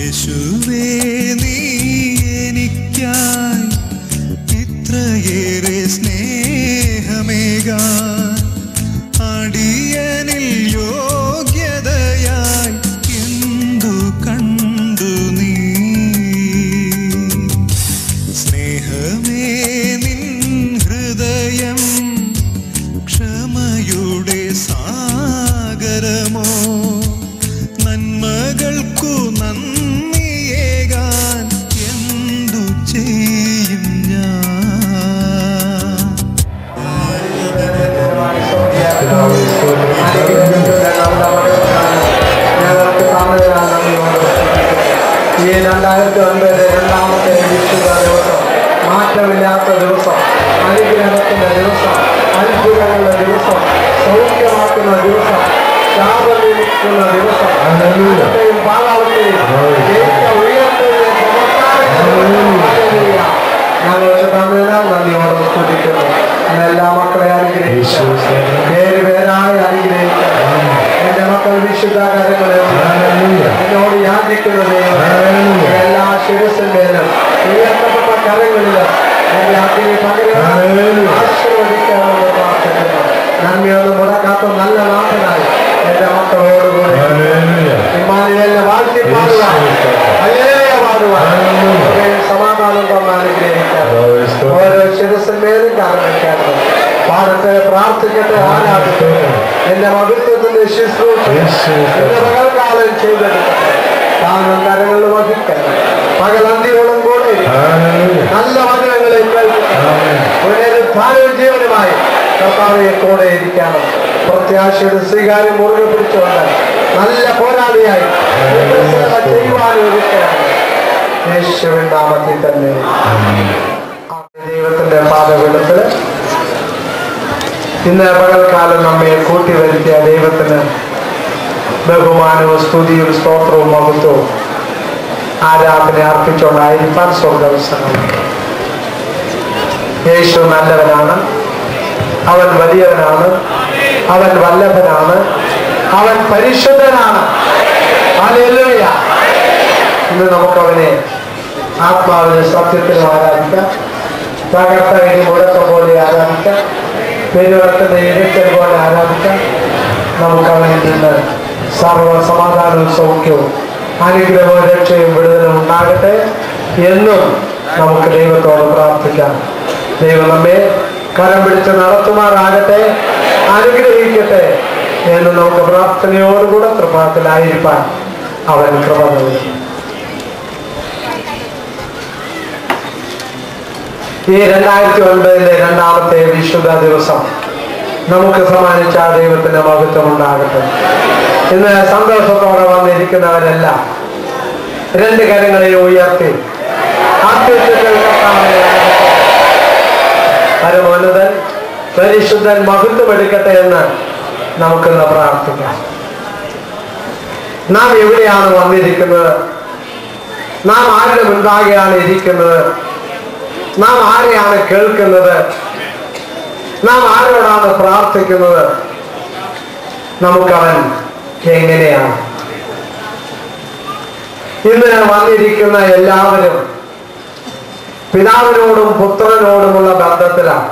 യേശുവേ നീ എനിക്കായി ഇത്രയേറെ സ്നേഹമേകാൻ അടിയനിൽ യോഗ്യതയായി എന്തു കണ്ടു നീ സ്നേഹമേ നിൻ ഹൃദയം ക്ഷമയുടെ സാഗരമോ നന്മകൾക്കു നന്ദിയേകാൻ എന്തു ചെയ്യും ഞാൻ ഞങ്ങൾക്ക് തന്നതിനാൽ നന്ദിയോടെ ഈ രണ്ടായിരത്തി ഒൻപത് രണ്ടാമത്തെ വിശുദ്ധ ദിവസം മാറ്റമില്ലാത്ത ദിവസം അനുഗ്രഹത്തിന്റെ ദിവസം അത്ഭുതങ്ങളുടെ ദിവസം സൗഖ്യമാക്കുന്ന ദിവസം ശാപനിക്കുന്ന ദിവസം അന്നത്തെയും പാതാളത്തെയും ഏറ്റ ഉയർത്തലിലേക്ക് ഞങ്ങൾക്ക് തന്നതിനാൽ നന്ദിയോടെ സ്തുതിക്കുന്നു അങ്ങനെ എല്ലാ മക്കളെ അനുഗ്രഹിച്ചു പേര് പേരായി അനുഗ്രഹിക്കുന്നു എന്റെ മക്കൾ വിശുദ്ധ കാര്യങ്ങളെ എന്നോട് യാചിക്കുന്ന ദൈവം എല്ലാ ശിരസിന്റെയും ഉയർത്തപ്പെട്ട കരങ്ങളിലും എന്റെ അഗ്നി പകരം ആശീർവദിക്കാമെന്ന് പ്രാർത്ഥിക്കുന്നു നന്ദിയൊന്നും മുടക്കാത്ത നല്ല നാഥനായി എന്റെ മക്കളോട് കൂടെ ഇമ്മാനുവേലിനെ വാഴ്ത്തി പാടുക ഹല്ലേലൂയ പാടുക അവരെ സമാധാനം തന്ന് അനുഗ്രഹിക്കാം ഓരോ ശിരസിന്മേലും കാരണക്കാരണം പാടത്തെ പ്രാർത്ഥിക്കട്ടെ ആരാധിക്കട്ടെ എന്റെ മകത്വത്തിന്റെ ശുശ്രൂഷ എന്റെ പകൽക്കാലം ചെയ്തെടുക്കട്ടെ താങ്കൾ കരങ്ങളിൽ വഹിക്കട്ടെ പകലന്തിയോളം കൂടെ ഇരിക്കട്ടെ. നല്ല വചനങ്ങളെ കേൾക്കട്ടെ പുനരുദ്ധാനവും ജീവനുമായി കർത്താവെ കൂടെ ഇരിക്കണം പ്രത്യാശയുടെ സ്വീകാര്യം മുറുകെ പിടിച്ചുകൊണ്ട് നല്ല പോരാളിയായി സേവ ചെയ്യുവാനും ഒരുക്കണം യേശുവിൻ നാമത്തിൽ തന്നെ ദൈവത്തിന്റെ പാതവെളുപ്പില് ഇന്ന് പകൽക്കാലം നമ്മെ കൂട്ടി വരുത്തിയ ദൈവത്തിന് ബഹുമാനവും സ്തുതിയും സ്തോത്രവും മഹത്വവും ആരാധന അർപ്പിച്ചുകൊണ്ടായിരിക്കാൻ സ്വർഗവസനം യേശു നല്ലവനാണ് അവൻ വലിയവനാണ് അവൻ വല്ലഭനാണ് അവൻ പരിശുദ്ധനാണ് ഹല്ലേലൂയ. ഇന്ന് നമുക്കവനെ ആത്മാവിന് സത്യത്തിലും ആരാധിക്കാം തകർത്ത ഇനി മുടക്കം പോലെ ആരാധിക്കാം പെരുവടക്കുന്ന ഇരുത്തൽ പോലെ ആരാധിക്കാം നമുക്കവനിൽ നിന്ന് സർവ സമാധാനവും സൗഖ്യവും അനുഗ്രഹവും രക്ഷയും വിടുതലും ഉണ്ടാകട്ടെ എന്നും നമുക്ക് ദൈവത്തോട് പ്രാർത്ഥിക്കാം ദൈവം നമ്മെ കരം പിടിച്ച് നടത്തുമാറാകട്ടെ അനുഗ്രഹിക്കട്ടെ എന്ന് നമുക്ക് പ്രാർത്ഥനയോടുകൂടെ കൃപാത്തിലായിരിക്കാൻ അവൻ കൃപ നൽകി ഈ രണ്ടായിരത്തി ഒൻപതിലെ രണ്ടാമത്തെ വിശുദ്ധ ദിവസം നമുക്ക് സമ്മാനിച്ച ആ ദൈവത്തിന്റെ മഹത്വം ഉണ്ടാകട്ടെ ഇന്ന് സന്തോഷത്തോടെ വന്നിരിക്കുന്നവരെല്ലാം രണ്ട് കരങ്ങളെ ഉയർത്തി അത്യുച്ചത്തിൽ കർത്താവിനെ ആരാധിക്കാം. പരമോന്നതൻ പരിശുദ്ധൻ മഹത്വം എടുക്കട്ടെ എന്ന് നമുക്കിന്ന് പ്രാർത്ഥിക്കാം നാം എവിടെയാണ് വന്നിരിക്കുന്നത് നാം ആരുടെ മുൻപാകെയാണ് ഇരിക്കുന്നത് നാം ആരെയാണ് കേൾക്കുന്നത് നാം ആരോടാണ് പ്രാർത്ഥിക്കുന്നത് നമുക്കവൻ എങ്ങനെയാണ് ഇന്ന് വന്നിരിക്കുന്ന എല്ലാവരും പിതാവിനോടും പുത്രനോടുമുള്ള ബന്ധത്തിലാണ്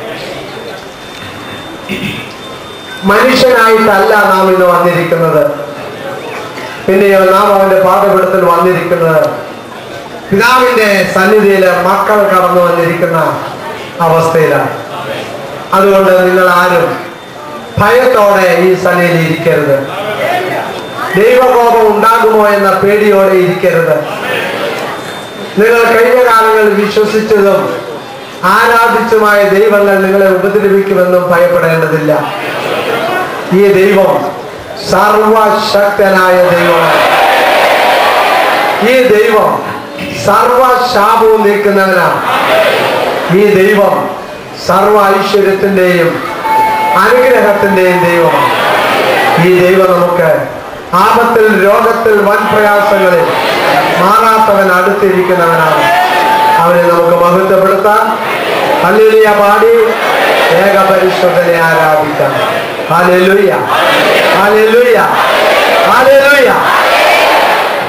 മനുഷ്യനായിട്ടല്ല നാം ഇന്ന് വന്നിരിക്കുന്നത് പിന്നെയോ നാം അവന്റെ പാതപിടുത്തിൽ വന്നിരിക്കുന്നത് പിതാവിന്റെ സന്നിധിയിൽ മക്കൾ കടന്നു വന്നിരിക്കുന്ന അവസ്ഥയിലാണ് അതുകൊണ്ട് നിങ്ങൾ ആരും ഭയത്തോടെ ഈ സന്നിധിയിൽ ഇരിക്കരുത് ദൈവകോപം ഉണ്ടാകുമോ എന്ന പേടിയോടെ ഇരിക്കരുത് നിങ്ങൾ കഴിഞ്ഞ കാലങ്ങളിൽ വിശ്വസിച്ചതും ആരാധിച്ചുമായ ദൈവങ്ങൾ നിങ്ങളെ ഉപദ്രവിക്കുമെന്നും ഭയപ്പെടേണ്ടതില്ല ഈ ദൈവം സർവശക്തനായ ദൈവമാണ് ഈ ദൈവം സർവശാപവും നീക്കുന്നവനാണ് ഈ ദൈവം സർവ ഐശ്വര്യത്തിന്റെയും അനുഗ്രഹത്തിന്റെയും ദൈവമാണ് ഈ ദൈവം നമുക്ക് ആപത്തിൽ രോഗത്തിൽ വൻ പ്രയാസങ്ങളിൽ മാറാത്തവൻ അടുത്തിരിക്കുന്നവനാണ് അവനെ നമുക്ക് മഹത്വപ്പെടുത്താം ഹല്ലേലൂയ പാടി ഏകപരിശുദ്ധനെ ആരാധിക്കാം ഹല്ലേലൂയ ഹല്ലേലൂയ ഹല്ലേലൂയ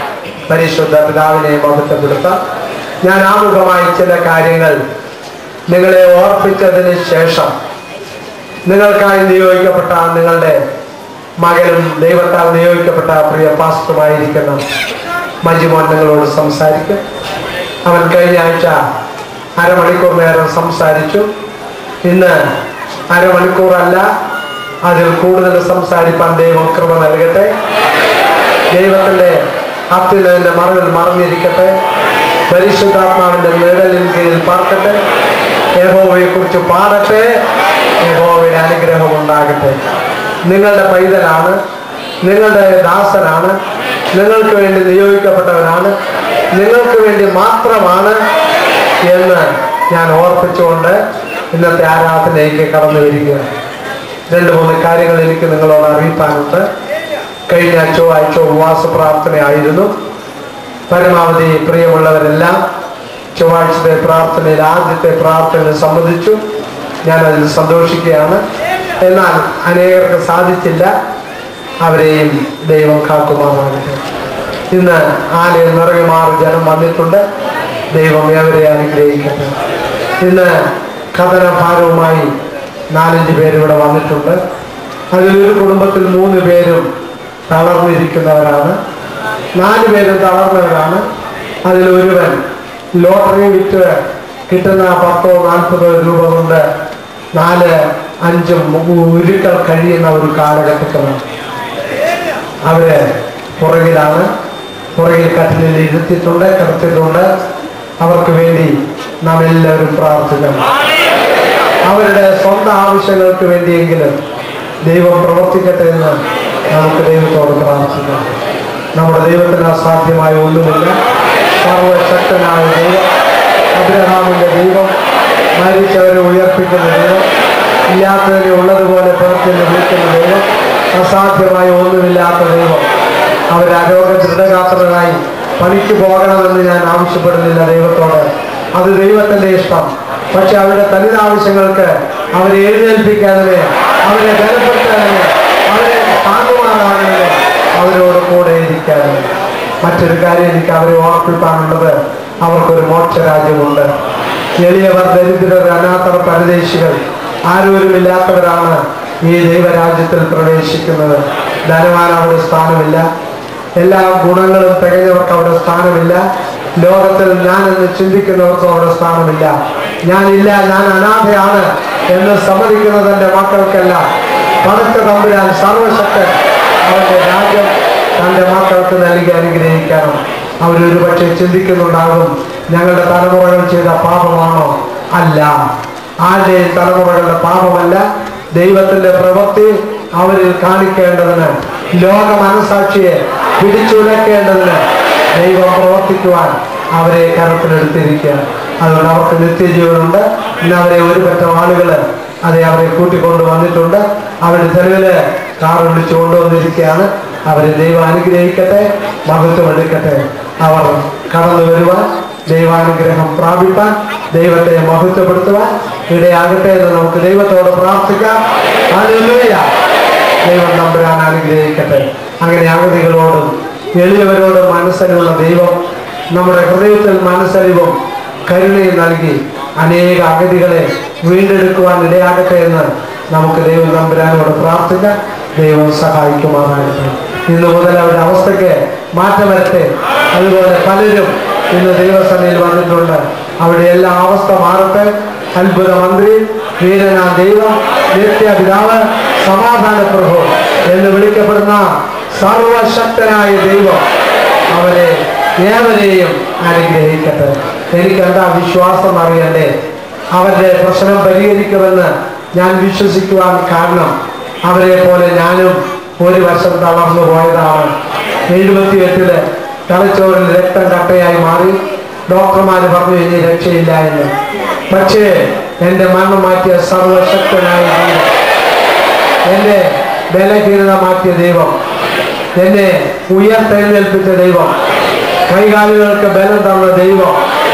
പരിശുദ്ധ പിതാവിനെ മഹത്വപ്പെടുത്താം ഞാൻ ആമുഖമായി ചില കാര്യങ്ങൾ നിങ്ങളെ ഓർപ്പിച്ചതിന് ശേഷം നിങ്ങൾക്കായി നിയോഗിക്കപ്പെട്ട നിങ്ങളുടെ മകനും ദൈവത്താൽ നിയോഗിക്കപ്പെട്ട പ്രിയ പാസ്റ്ററുമായിരിക്കുന്ന മഞ്ജുമോൻ നിങ്ങളോട് സംസാരിക്കും അവൻ കഴിഞ്ഞ ആഴ്ച അരമണിക്കൂർ നേരം സംസാരിച്ചു ഇന്ന് അരമണിക്കൂറല്ല അതിൽ കൂടുതൽ സംസാരിപ്പാൻ ദൈവം കൃപ നൽകട്ടെ ദൈവത്തിന്റെ അത്യുന്നതിന്റെ മറവിൽ മറഞ്ഞിരിക്കട്ടെ പരിശുദ്ധാത്മാവിന്റെ നിഴലിൻ കീഴിൽ പാർക്കട്ടെ യഹോവയെ കുറിച്ച് പാടട്ടെ യഹോവയുടെ അനുഗ്രഹം ഉണ്ടാകട്ടെ നിങ്ങളുടെ പൈതലാണ് നിങ്ങളുടെ ദാസനാണ് നിങ്ങൾക്ക് വേണ്ടി നിയോഗിക്കപ്പെട്ടവനാണ് നിങ്ങൾക്ക് വേണ്ടി മാത്രമാണ് എന്ന് ഞാൻ ഓർപ്പിച്ചുകൊണ്ട് ഇന്നത്തെ ആരാധനയിലേക്ക് കടന്നു വരികയാണ് രണ്ട് മൂന്ന് കാര്യങ്ങൾ എനിക്ക് നിങ്ങളോട് അറിയിക്കാനുണ്ട് കഴിഞ്ഞ ചൊവ്വാഴ്ച ഉപവാസ പ്രാർത്ഥനയായിരുന്നു പരമാവധി പ്രിയമുള്ളവരെല്ലാം ചൊവ്വാഴ്ചത്തെ പ്രാർത്ഥനയിൽ ആദ്യത്തെ പ്രാർത്ഥനയിൽ സംബന്ധിച്ചു ഞാൻ അതിൽ സന്തോഷിക്കുകയാണ് എന്നാൽ അനേകർക്ക് സാധിച്ചില്ല അവരെയും ദൈവം കാക്കുമാറാകട്ടെ ഇന്ന് ആലയം നിറയെ മാറി ജനം വന്നിട്ടുണ്ട് ദൈവം അവരെ അനുഗ്രഹിക്കട്ടെ ഇന്ന് കഥന ഭാരവുമായി നാലഞ്ച് പേര് ഇവിടെ വന്നിട്ടുണ്ട് അതിലൊരു കുടുംബത്തിൽ മൂന്ന് പേരും തളർന്നിരിക്കുന്നവരാണ് നാല് പേരും തളർന്നവരാണ് അതിലൊരുവൻ ലോട്ടറി വിറ്റ് കിട്ടുന്ന പത്തോ നാൽപ്പതോ രൂപ കൊണ്ട് നാല് അഞ്ചും ഉരുക്കൾ കഴിയുന്ന ഒരു കാലഘട്ടത്തിലാണ് അവര് പുറകിലാണ് പുറകിൽ കട്ടിലിൽ ഇരുത്തിയിട്ടുണ്ട് കിടത്തിയിട്ടുണ്ട് അവർക്ക് വേണ്ടി നാം എല്ലാവരും പ്രാർത്ഥിക്കണം അവരുടെ സ്വന്തം ആവശ്യങ്ങൾക്ക് വേണ്ടിയെങ്കിലും ദൈവം പ്രവർത്തിക്കട്ടെ എന്ന് നമുക്ക് ദൈവത്തോട് പ്രാർത്ഥിക്കാം നമ്മുടെ ദൈവത്തിന് അസാധ്യമായ ഒന്നുമില്ല സർവശക്തനായ ദൈവം അബ്രഹാമിന്റെ ദൈവം മരിച്ചവരെ ഉയർപ്പിക്കുന്ന ദൈവം ഇല്ലാത്തതിനെ ഉള്ളതുപോലെ പ്രവർത്തിന്ന് വിളിക്കുന്ന ദൈവം അസാധ്യമായ ഒന്നുമില്ലാത്ത ദൈവം അവർ ആരോഗ്യ ദൃഢഗാത്രരായി പണിക്ക് പോകണമെന്ന് ഞാൻ ആവശ്യപ്പെടുന്നില്ല ദൈവത്തോട് അത് ദൈവത്തിന്റെ ഇഷ്ടം പക്ഷെ അവരുടെ തനിത് ആവശ്യങ്ങൾക്ക് അവരെ എഴുന്നേൽപ്പിക്കാതെ അവരെ ബലപ്പെടുത്താതെ അവരെ താങ്ങുമാറാകണമേ അവരോട് കൂടെ ഇരിക്കാതെ മറ്റൊരു കാര്യം എനിക്ക് അവരെ ഓർപ്പിക്കാനുള്ളത് അവർക്കൊരു മോക്ഷരാജ്യമുണ്ട് എളിയവർ ദരിദ്രർ അനാഥർ പരദേശികൾ ആരോരുമില്ലാത്തവരാണ് ഈ ദൈവരാജ്യത്തിൽ പ്രവേശിക്കുന്നത് ധനവാൻ അവിടെ സ്ഥാനമില്ല എല്ലാ ഗുണങ്ങളും തികഞ്ഞവർക്ക് അവിടെ സ്ഥാനമില്ല ലോകത്തിൽ ഞാനെന്ന് ചിന്തിക്കുന്നവർക്കും അവിടെ സ്ഥാനമില്ല ഞാനില്ല ഞാൻ അനാഥയാണ് എന്ന് സമ്മതിക്കുന്ന തന്റെ മക്കൾക്കെല്ലാം പടച്ച തമ്പുരാൻ സർവശക്തൻ അവന്റെ രാജ്യം തന്റെ മക്കൾക്ക് നൽകി അനുഗ്രഹിക്കണം അവരൊരു പക്ഷേ ചിന്തിക്കുന്നുണ്ടാകും ഞങ്ങളുടെ തലമുറകൾ ചെയ്ത പാപമാണോ അല്ല ആരുടെയും തലമുറകളുടെ പാപമല്ല ദൈവത്തിന്റെ പ്രവൃത്തി അവരിൽ കാണിക്കേണ്ടതിന് ലോക മനസാക്ഷിയെ പിടിച്ചുലക്കേണ്ടതിന് ദൈവം പ്രവർത്തിക്കുവാൻ അവരെ കരത്തിലെടുത്തിരിക്കുക അതുകൊണ്ട് അവർക്ക് നിത്യജീവനുണ്ട് ഇന്ന് അവരെ ഒരു പറ്റം ആളുകൾ അതെ അവരെ കൂട്ടിക്കൊണ്ട് വന്നിട്ടുണ്ട് അവരുടെ തെരുവില് കാർ വിളിച്ചു കൊണ്ടുവന്നിരിക്കുകയാണ് അവരെ ദൈവം അനുഗ്രഹിക്കട്ടെ മഹത്വം എടുക്കട്ടെ അവർ കടന്നു വരുവാൻ ദൈവാനുഗ്രഹം പ്രാപിപ്പാൻ ദൈവത്തെ മഹത്വപ്പെടുത്തുവാൻ ഇടയാകട്ടെ എന്ന് നമുക്ക് ദൈവത്തോട് പ്രാർത്ഥിക്കാം ഹല്ലേലൂയ. ദൈവം നമ്പരാൻ അനുഗ്രഹിക്കട്ടെ അങ്ങനെ അഗതികളോടും എളിയവരോടും മനസ്സരിവുള്ള ദൈവം നമ്മുടെ ഹൃദയത്തിൽ മനസ്സരിവും കരുണയും നൽകി അനേക അഗതികളെ വീണ്ടെടുക്കുവാൻ ഇടയാകട്ടെ എന്ന് നമുക്ക് ദൈവം നമ്പുരാനോട് പ്രാർത്ഥിക്കാം ദൈവം സഹായിക്കുമാറാകട്ടെ ഇന്ന് മുതൽ അവരുടെ അവസ്ഥയ്ക്ക് മാറ്റം വരട്ടെ അതുപോലെ പലരും ഇന്ന് ദൈവസഭയിൽ വന്നിട്ടുണ്ട് അവിടെ എല്ലാ അവസ്ഥ മാറട്ടെ അത്ഭുത മന്ത്രി വീരനാ ദൈവം നിത്യപിതാവ് സമാധാന പ്രഭു എന്ന് വിളിക്കപ്പെടുന്ന സർവശക്തനായ ദൈവം അവരെ ഏവരെയും അനുഗ്രഹിക്കട്ടെ എനിക്ക് എന്താ വിശ്വാസം അറിയണ്ടേ അവരുടെ പ്രശ്നം പരിഹരിക്കുമെന്ന് ഞാൻ വിശ്വസിക്കുവാൻ കാരണം അവരെ പോലെ ഞാനും ഒരു വർഷം തളർന്നു പോയതാണ് എഴുപത്തിയെട്ടില് തലച്ചോറിൽ രക്തം കട്ടയായി മാറി ഡോക്ടർമാർ പറഞ്ഞു ഇനി രക്ഷയില്ല എന്ന് പക്ഷേ എന്റെ മരണം മാറ്റിയ സർവശക്തനായ ദൈവം എന്റെ ബലഹീനത മാറ്റിയ ദൈവം എന്നെ ഉയർത്തെഴുന്നേൽപ്പിച്ച ദൈവം കൈകാലുകൾക്ക് ബലം തന്ന ദൈവം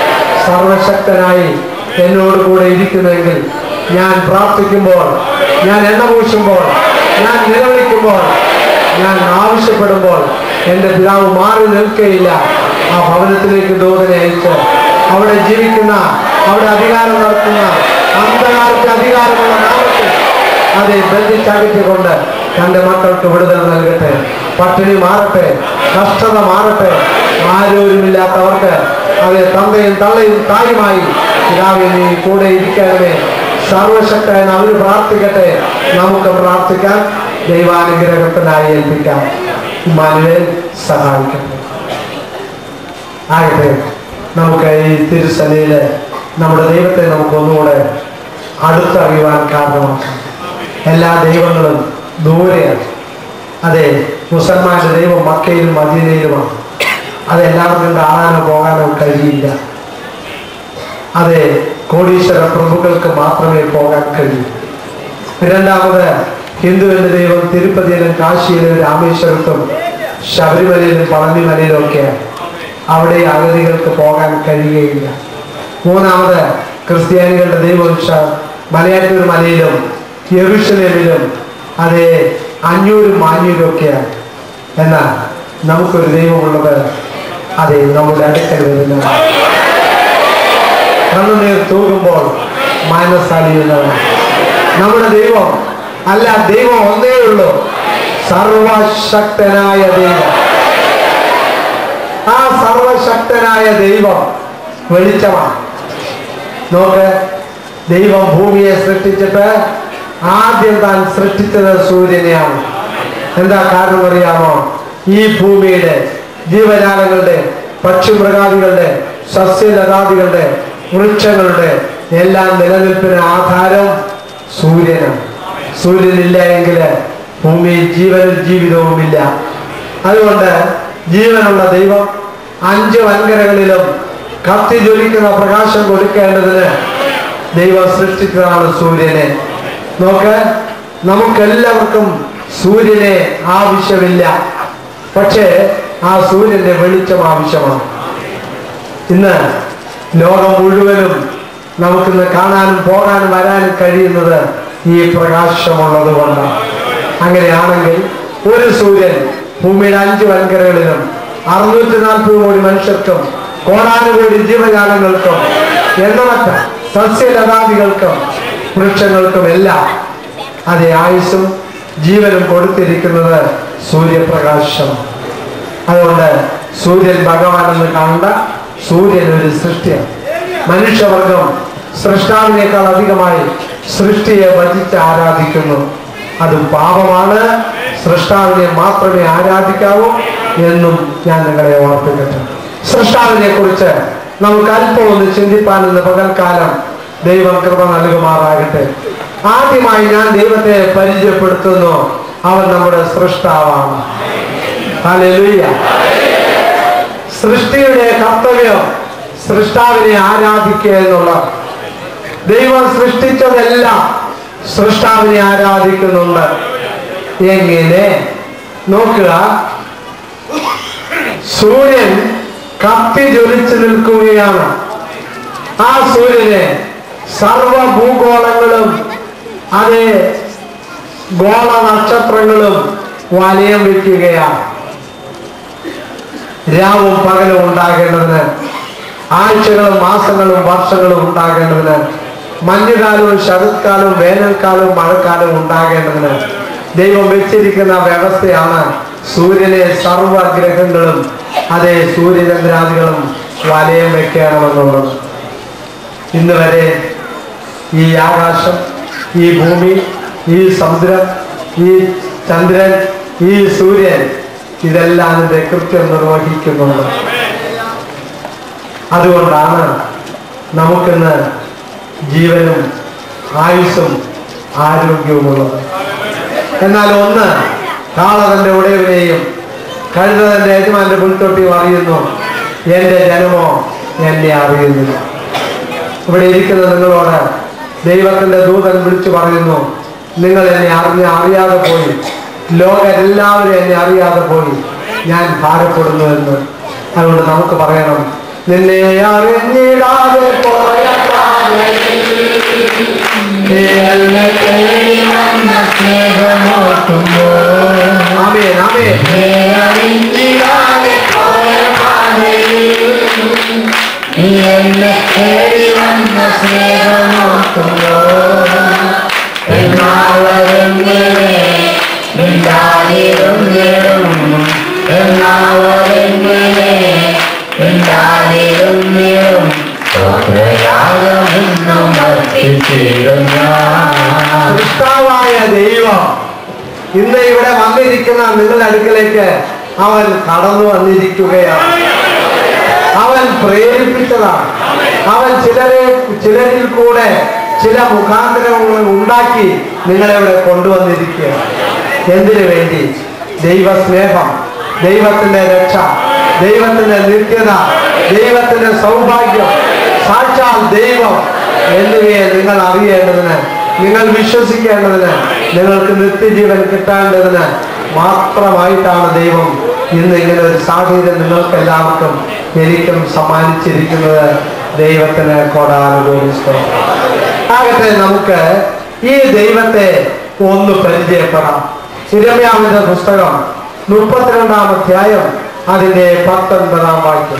സർവശക്തനായി എന്നോട് കൂടെ ഇരിക്കുന്നെങ്കിൽ ഞാൻ പ്രാർത്ഥിക്കുമ്പോൾ ഞാൻ എണ്ണ പൂശുമ്പോൾ ഞാൻ നിലവിളിക്കുമ്പോൾ ഞാൻ ആവശ്യപ്പെടുമ്പോൾ എൻ്റെ പിതാവ് മാറി നിൽക്കുകയില്ല ആ ഭവനത്തിലേക്ക് ദൂതനെ അയച്ച് അവിടെ ജീവിക്കുന്ന അവിടെ അധികാരം നടത്തുന്ന അന്ധകാരത്തെ അധികാരമുള്ള നാമത്തിൽ അതെ ബന്ധിച്ചകറ്റിക്കൊണ്ട് തന്റെ മക്കൾക്ക് വിടുതൽ നൽകട്ടെ പട്ടിണി മാറട്ടെ കഷ്ടത മാറട്ടെ ആരോരുമില്ലാത്തവർക്ക് അതെ തന്തയും തള്ളയും തായുമായി പിതാവെ നീ കൂടെ ഇരിക്കണമേ സർവശക്തൻ അവർ പ്രാർത്ഥിക്കട്ടെ നമുക്ക് പ്രാർത്ഥിക്കാം ദൈവാനുഗ്രഹത്തിനായി ഏൽപ്പിക്കാം ഇമ്മാനുവേൽ സഹായിക്കട്ടെ ആകട്ടെ നമുക്ക് ഈ തിരുസനയില് നമ്മുടെ ദൈവത്തെ നമുക്ക് ഒന്നുകൂടെ അടുത്തറിയുവാൻ കാരണമാക്കാം എല്ലാ ദൈവങ്ങളും ദൂരെയാണ് അതെ മുസൽമാന്റെ ദൈവം മക്കയിലും മദീനയിലുമാണ് അത് എല്ലാവർക്കും കാണാനോ പോകാനോ കഴിയില്ല അതെ കോടീശ്വര പ്രഭുക്കൾക്ക് മാത്രമേ പോകാൻ കഴിയൂ രണ്ടാമത് ഹിന്ദുവിന്റെ ദൈവം തിരുപ്പതിയിലും കാശിയിലും രാമേശ്വരത്തും ശബരിമലയിലും പളനിമലയിലും ഒക്കെയാണ് അവിടെ അഗതികൾക്ക് പോകാൻ കഴിയുകയില്ല മൂന്നാമത് ക്രിസ്ത്യാനികളുടെ ദൈവം ശ- മലയാറ്റൂർ മലയിലും യെറുഷലേമിലും അതേ അഞ്ഞൂരും മാഞ്ഞൂരും ഒക്കെയാണ് എന്നാൽ നമുക്കൊരു ദൈവമുള്ളത് അതെ നമ്മുടെ അടുക്കൽ വരുന്ന കണ്ണുനീർ തൂകുമ്പോൾ മാനസാലിയുന്നവൻ നമ്മുടെ ദൈവം അല്ല ദൈവം ഒന്നേ ഉള്ളൂ സർവശക്തനായ ദൈവം ആ സർവശക്തനായ ദൈവം വെളിച്ചമാണ് നോക്ക് ദൈവം ഭൂമിയെ സൃഷ്ടിച്ചിട്ട് ആദ്യം താൻ സൃഷ്ടിച്ചത് സൂര്യനെയാണ് എന്താ കാരണം അറിയാമോ ഈ ഭൂമിയുടെ ജീവജാലങ്ങളുടെ പക്ഷിമൃഗാദികളുടെ സസ്യലതാദികളുടെ വൃക്ഷങ്ങളുടെ എല്ലാം നിലനിൽപ്പിന് ആധാരം സൂര്യനാണ് സൂര്യനില്ല എങ്കിൽ ഭൂമിയിൽ ജീവനും ജീവിതവുമില്ല അതുകൊണ്ട് ജീവനുള്ള ദൈവം അഞ്ച് വൻകരകളിലും കത്തി ജ്വലിക്കുന്ന പ്രകാശം കൊടുക്കേണ്ടതിന് ദൈവം സൃഷ്ടിച്ചതാണ് സൂര്യനെ നോക്ക് നമുക്കെല്ലാവർക്കും സൂര്യനെ ആവശ്യമില്ല പക്ഷേ ആ സൂര്യന്റെ വെളിച്ചം ആവശ്യമാണ് ഇന്ന് ലോകം മുഴുവനും നമുക്കിന്ന് കാണാനും പോകാനും വരാനും കഴിയുന്നത് ഈ പ്രകാശമുള്ളത് കൊണ്ടാണ് അങ്ങനെയാണെങ്കിൽ ഒരു സൂര്യൻ ഭൂമിയുടെ അഞ്ച് വൻകരകളിലും അറുന്നൂറ്റി നാൽപ്പത് കോടി മനുഷ്യർക്കും കോടാനുകോടി ജീവജാലങ്ങൾക്കും എണ്ണമറ്റ സസ്യലതാദികൾക്കും വൃക്ഷങ്ങൾക്കും എല്ലാം അതേ ആയുസ്സും ജീവനും കൊടുത്തിരിക്കുന്നത് സൂര്യപ്രകാശം അതുകൊണ്ട് സൂര്യൻ ഭഗവാനെന്ന് കാണണ്ട സൂര്യൻ ഒരു സൃഷ്ടിയാണ് മനുഷ്യവർഗം സൃഷ്ടാവിനേക്കാൾ അധികമായി സൃഷ്ടിയെ ഭജിച്ച് ആരാധിക്കുന്നു അത് പാപമാണ് സൃഷ്ടാവിനെ മാത്രമേ ആരാധിക്കാവൂ എന്നും ഞാൻ നിങ്ങളെ ഓർപ്പിക്കട്ടെ സൃഷ്ടാവിനെ കുറിച്ച് നമുക്ക് അല്പം ഒന്ന് ചിന്തിപ്പാൻ ഇന്ന് പകൽക്കാലം ദൈവം കൃപ നൽകുമാറാകട്ടെ ആദ്യമായി ഞാൻ ദൈവത്തെ പരിചയപ്പെടുത്തുന്നു അവൻ നമ്മുടെ സൃഷ്ടാവാണ് ഹല്ലേലൂയ സൃഷ്ടിയുടെ കർത്തവ്യം സൃഷ്ടാവിനെ ആരാധിക്കുക എന്നുള്ള ദൈവം സൃഷ്ടിച്ചതെല്ലാം സൃഷ്ടാവിനെ ആരാധിക്കുന്നുണ്ട് എങ്ങനെ നോക്കുക സൂര്യൻ കത്തി ജ്വലിച്ചു നിൽക്കുകയാണ് ആ സൂര്യനെ സർവഭൂഗോളങ്ങളും അതേ ഗോള നക്ഷത്രങ്ങളും വലയം വയ്ക്കുകയാണ് രാവും പകലും ഉണ്ടാകേണ്ടതിന് ആഴ്ചകളും മാസങ്ങളും വർഷങ്ങളും ഉണ്ടാകേണ്ടതിന് മഞ്ഞുകാലവും ശരത്കാലവും വേനൽക്കാലവും മഴക്കാലവും ഉണ്ടാകേണ്ടതിന് ദൈവം വെച്ചിരിക്കുന്ന വ്യവസ്ഥയാണ് സൂര്യനെ സർവഗ്രഹങ്ങളും അതേ സൂര്യചന്ദ്രാദികളും വലയം വെക്കണമെന്നുള്ളത് ഇന്ന് വരെ ഈ ആകാശം ഈ ഭൂമി ഈ സമുദ്രം ഈ ചന്ദ്രൻ ഈ സൂര്യൻ ഇതെല്ലാം അതിന്റെ കൃത്യം നിർവഹിക്കുന്നുണ്ട് അതുകൊണ്ടാണ് നമുക്കിന്ന് ജീവനും ആയുസ്സും ആരോഗ്യവുമുള്ളത് എന്നാൽ ഒന്ന് കാള തന്റെ ഉടയവനെയും കഴുത തന്റെ യജമാന്റെ പുൽത്തൊട്ടിയും അറിയുന്നു എന്റെ ജനമോ എന്നെ അറിയുന്നില്ല ഇവിടെ ഇരിക്കുന്ന നിങ്ങളോട് ദൈവത്തിന്റെ ദൂതൻ വിളിച്ചു പറയുന്നു നിങ്ങൾ എന്നെ അറിഞ്ഞ അറിയാതെ പോയി ലോകരെല്ലാവരും എന്നെ അറിയാതെ പോയി ഞാൻ ഭാരപ്പെടുന്നു എന്ന് അതുകൊണ്ട് നമുക്ക് പറയണം നിന്നെ അറിഞ്ഞിടാതെ പോയ പാതയിൽ നീ എന്നെ തേടി വന്ന സ്നേഹമോർക്കുമ്പോൾ. ആമേൻ, ആമേൻ. നിന്നെ അറിഞ്ഞിടാതെ പോയ പാതയിൽ സ്നേഹമോർക്കുന്നു എന്നാവരെങ്ങനെ മിണ്ടാതിരുന്നിടും എന്നാവരെങ്ങനെ മിണ്ടാതിരുന്നിടും യാഗമെന്നും അർപ്പിച്ചിടും ഞാൻ സൃഷ്ടാവായ ദൈവം ഇന്ന് ഇവിടെ വന്നിരിക്കുന്ന നിങ്ങളുടെ അടുക്കലേക്ക് അവൻ കടന്നു വന്നിരിക്കുകയാണ് അവൻ പ്രേരിപ്പിച്ചതാണ് അവൻ ചിലരെ ചിലരിൽ കൂടെ ചില മുഖാന്തരങ്ങൾ ഉണ്ടാക്കി നിങ്ങളെ ഇവിടെ കൊണ്ടുവന്നിരിക്കുകയാണ് എന്തിനു വേണ്ടി ദൈവസ്നേഹം ദൈവത്തിന്റെ രക്ഷ ദൈവത്തിന്റെ നിത്യത ദൈവത്തിന്റെ സൗഭാഗ്യം സാക്ഷാൽ ദൈവം എന്നിവയെ നിങ്ങൾ അറിയേണ്ടതിന് നിങ്ങൾ വിശ്വസിക്കേണ്ടതിന് നിങ്ങൾക്ക് നിത്യജീവൻ കിട്ടേണ്ടതിന് മാത്രമായിട്ടാണ് ദൈവം ഇന്ന് ഇങ്ങനെ ഒരു സാഹചര്യം നിങ്ങൾക്ക് എല്ലാവർക്കും എനിക്കും സമ്മാനിച്ചിരിക്കുന്നത് ദൈവത്തിന് കോടാനുകൂലിഷ്ടം ആകട്ടെ നമുക്ക് ഈ ദൈവത്തെ ഒന്ന് പരിചയപ്പെടാം ഇരമ്യാവിന്റെ പുസ്തകം മുപ്പത്തിരണ്ടാം അധ്യായം അതിന്റെ പത്തൊൻപതാം വാക്യം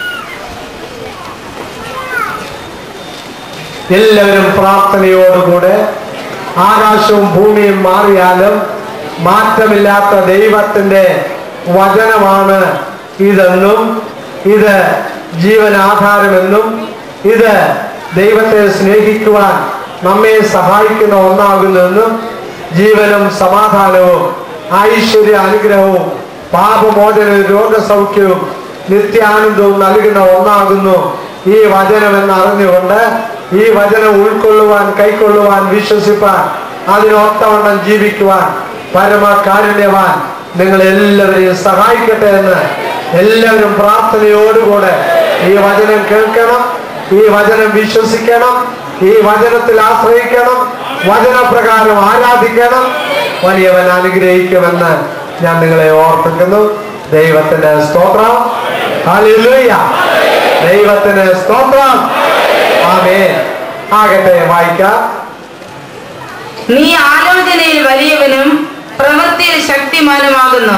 എല്ലാവരും പ്രാർത്ഥനയോടുകൂടെ ആകാശവും ഭൂമിയും മാറിയാലും മാറ്റമില്ലാത്ത ദൈവത്തിന്റെ വചനമാണ് ഇതെന്നും ഇത് ജീവനാധാരമെന്നും ഇത് ദൈവത്തെ സ്നേഹിക്കുവാൻ നമ്മെ സഹായിക്കുന്ന ഒന്നാകുന്നെന്നും ജീവനും സമാധാനവും ഐശ്വര്യ അനുഗ്രഹവും പാപമോചനവും രോഗസൗഖ്യവും നിത്യാനന്ദവും നൽകുന്ന ഒന്നാകുന്നു ഈ വചനം എന്ന് അറിഞ്ഞുകൊണ്ട് ഈ വചനം ഉൾക്കൊള്ളുവാൻ കൈക്കൊള്ളുവാൻ വിശ്വസിപ്പാൻ അതിനൊത്തവണ്ണം ജീവിക്കുവാൻ പരമകാരുണ്യവാൻ നിങ്ങൾ എല്ലാവരെയും സഹായിക്കട്ടെ എന്ന് എല്ലാവരും പ്രാർത്ഥനയോടുകൂടെ ഈ വചനം കേൾക്കണം ഈ വചനം വിശ്വസിക്കണം ഈ വചനത്തിൽ ആശ്രയിക്കണം വചനപ്രകാരം ആരാധിക്കണം വലിയവൻ അനുഗ്രഹിക്കുമെന്ന് ഞാൻ നിങ്ങളെ ഓർപ്പിക്കുന്നു ദൈവത്തിന്റെ സ്തോത്രം ഹല്ലേലൂയ ദൈവത്തിന് സ്തോത്രം ആമേൻ ആകട്ടെ വായിക്കാം നീ ആലോചനയിൽ വലിയവനും പ്രവൃത്തിയിൽ ശക്തിമാനുമാകുന്നു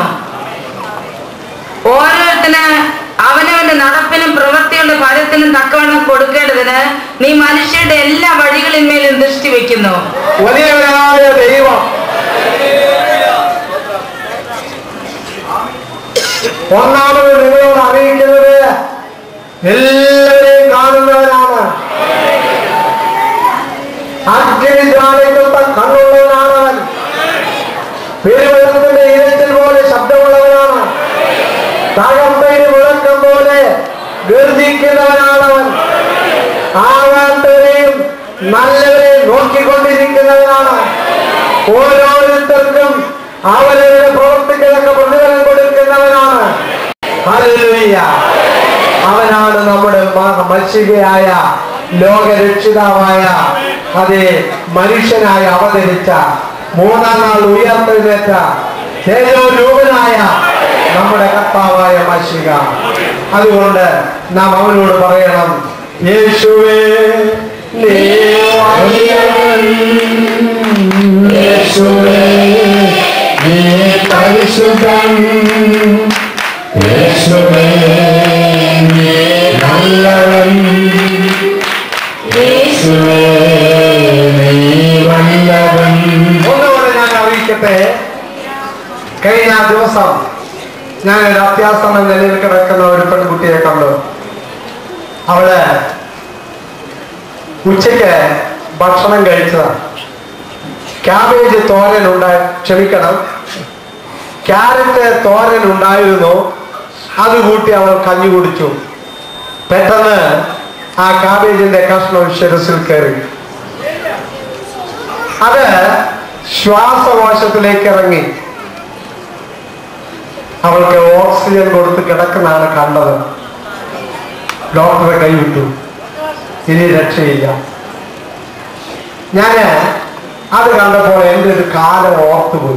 ഓരോരുത്തന് അവനവന്റെ നടപ്പിനും പ്രവൃത്തിയുടെ ഫലത്തിനും തക്കവണ്ണം കൊടുക്കേണ്ടതിന് നീ മനുഷ്യരുടെ എല്ലാ വഴികളിന്മേലും ദൃഷ്ടി വെക്കുന്നു വലിയവനായ ദൈവം ഒന്നാമത് നിങ്ങളോട് അറിയിക്കുന്നത് എല്ലാവരെയും കാണുന്നവനാണ് അഗ്നി ജ്വാലയ്ക്കൊത്ത കണ്ണുള്ളവനാണ് അവൻ പെരുവെള്ളത്തിന്റെ ഇരച്ചിൽ പോലെ ശബ്ദമുള്ളവനാണ് തകമ്പയിന് മുഴക്കം പോലെ ഗർജിക്കുന്നവനാണവൻ ആകാത്തവരെയും നല്ലവരെയും നോക്കിക്കൊണ്ടിരിക്കുന്നവനാണ് ഓരോരുത്തർക്കും അവരവരുടെ പ്രവർത്തികളൊക്കെ പ്രതിഫലം കൊടുക്കുന്നവനാണ് ഹല്ലേലൂയ. അവനാണ് നമ്മുടെ മ- മത്സ്യകയായ ലോകരക്ഷിതാവായ അതേ മനുഷ്യനായി അവതരിച്ച മൂന്നാം നാൾ ഉയർത്തെഴുന്നേറ്റ തേജോരൂപനായ നമ്മുടെ കർത്താവായ മഷിക അതുകൊണ്ട് നാം അവനോട് പറയണം യേശുവേ നീ വലിയവൻ. യേശുവേ നീ പരിശുദ്ധൻ യേശുവേ നീ നല്ലവൻ യേശുവേ നീ വല്ലവൻ ഒന്നുകൂടെ ഞാൻ അറിയിക്കട്ടെ കഴിഞ്ഞ ദിവസം ഞാൻ ഒരു അത്യാസം എന്ന നിലയിൽ കിടക്കുന്ന ഒരു പെൺകുട്ടിയെ കണ്ടു അവള് ഉച്ചയ്ക്ക് ഭക്ഷണം കഴിച്ചതാണ് ക്യാബേജ് തോരൻ ഉണ്ടായി ക്ഷമിക്കണം ക്യാരറ്റ് തോരൻ ഉണ്ടായിരുന്നു അത് കൂട്ടി അവൾ കഞ്ഞി കുടിച്ചു പെട്ടെന്ന് ആ കാബേജിന്റെ കഷ്ണം ശിരസിൽ കയറി അത് ശ്വാസകോശത്തിലേക്ക് ഇറങ്ങി അവൾക്ക് ഓക്സിജൻ കൊടുത്ത് കിടക്കുന്നതാണ് കണ്ടത് ഡോക്ടറെ കൈവിട്ടു ഇനി രക്ഷയില്ല ഞാന് അത് കണ്ടപ്പോൾ എൻ്റെ ഒരു കാലം ഓർത്തുപോയി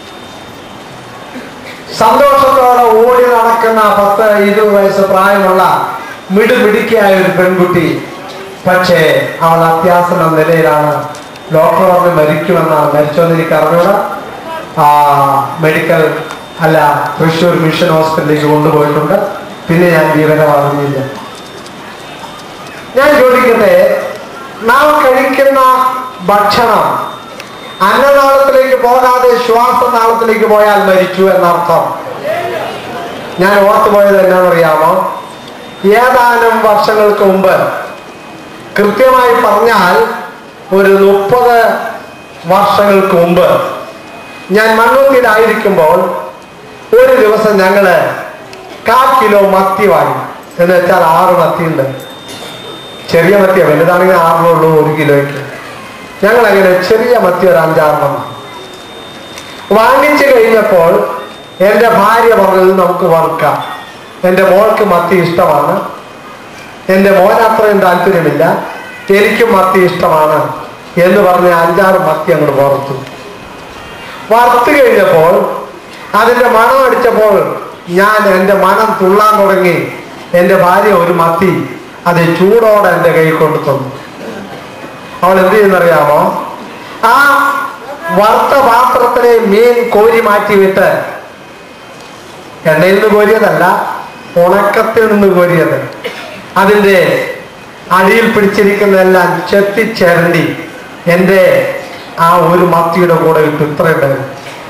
സന്തോഷത്തോടെ ഓടി നടക്കുന്ന പത്ത് ഇരുപത് വയസ്സ് പ്രായമുള്ള മിടുമിടുക്കിയായ ഒരു പെൺകുട്ടി പക്ഷേ അവൾ അത്യാസന്ന നിലയിലാണ് ഡോക്ടർ പറഞ്ഞ് മരിക്കുമെന്നാണ് മരിച്ചോന്ന് എനിക്ക് അറിഞ്ഞൂടാ ആ മെഡിക്കൽ അല്ല തൃശ്ശൂർ മിഷൻ ഹോസ്പിറ്റലിലേക്ക് കൊണ്ടുപോയിട്ടുണ്ട് പിന്നെ ഞാൻ വിവരം അറിഞ്ഞില്ല ഞാൻ ചോദിക്കട്ടെ നാം കഴിക്കുന്ന ഭക്ഷണം അന്നനാളത്തിലേക്ക് പോകാതെ ശ്വാസനാളത്തിലേക്ക് പോയാൽ മരിച്ചു എന്നർത്ഥം ഞാൻ ഓർത്തുപോയത് എന്നാണെന്നറിയാമോ ഏതാനും വർഷങ്ങൾക്ക് മുമ്പ് കൃത്യമായി പറഞ്ഞാൽ ഒരു മുപ്പത് വർഷങ്ങൾക്ക് മുമ്പ് ഞാൻ മണ്ണൂത്തിയിലായിരിക്കുമ്പോൾ ഒരു ദിവസം ഞങ്ങള് കാ കിലോ മത്തി വാങ്ങി എന്ന് വെച്ചാൽ ആറ് മത്തിയുണ്ട് ചെറിയ മത്തിയ വലുതാണെങ്കിൽ ആറിനുള്ളൂ ഒരു കിലോയ്ക്ക് ഞങ്ങൾ അങ്ങനെ ചെറിയ മത്തി ഒരു അഞ്ചാറെണ്ണം വാങ്ങി. വാങ്ങിച്ചു കഴിഞ്ഞപ്പോൾ എൻ്റെ ഭാര്യ പറഞ്ഞത് നമുക്ക് വറുക്കാം എൻ്റെ മോൾക്ക് മത്തി ഇഷ്ടമാണ് എൻ്റെ മോൻ അത്രയും താല്പര്യമില്ല എനിക്കും മത്തി ഇഷ്ടമാണ് എന്ന് പറഞ്ഞ് അഞ്ചാറ് മത്തി അങ്ങോട്ട് വറുത്തു വറുത്ത് കഴിഞ്ഞപ്പോൾ അതിന്റെ മണം അടിച്ചപ്പോൾ ഞാൻ എൻ്റെ മനം തുള്ളാൻ തുടങ്ങി എൻ്റെ ഭാര്യ ഒരു മത്തി അത് ചൂടോടെ എൻ്റെ കൈ കൊണ്ട് തന്നു അവൾ എന്ത് ചെയ്യുന്നറിയാമോ ആ വറുത്ത പാത്രത്തിലെ മീൻ കോരി മാറ്റി വിട്ട് എണ്ണയിൽ നിന്ന് കോരിയതല്ല ഉണക്കത്തിൽ നിന്ന് കോരിയത് അതിൻ്റെ അടിയിൽ പിടിച്ചിരിക്കുന്നതെല്ലാം ചെത്തിച്ചേരണ്ടി എൻ്റെ ആ ഒരു മത്തിയുടെ കൂടെ ഇട്ട് ഇത്രയുണ്ടായിരുന്നു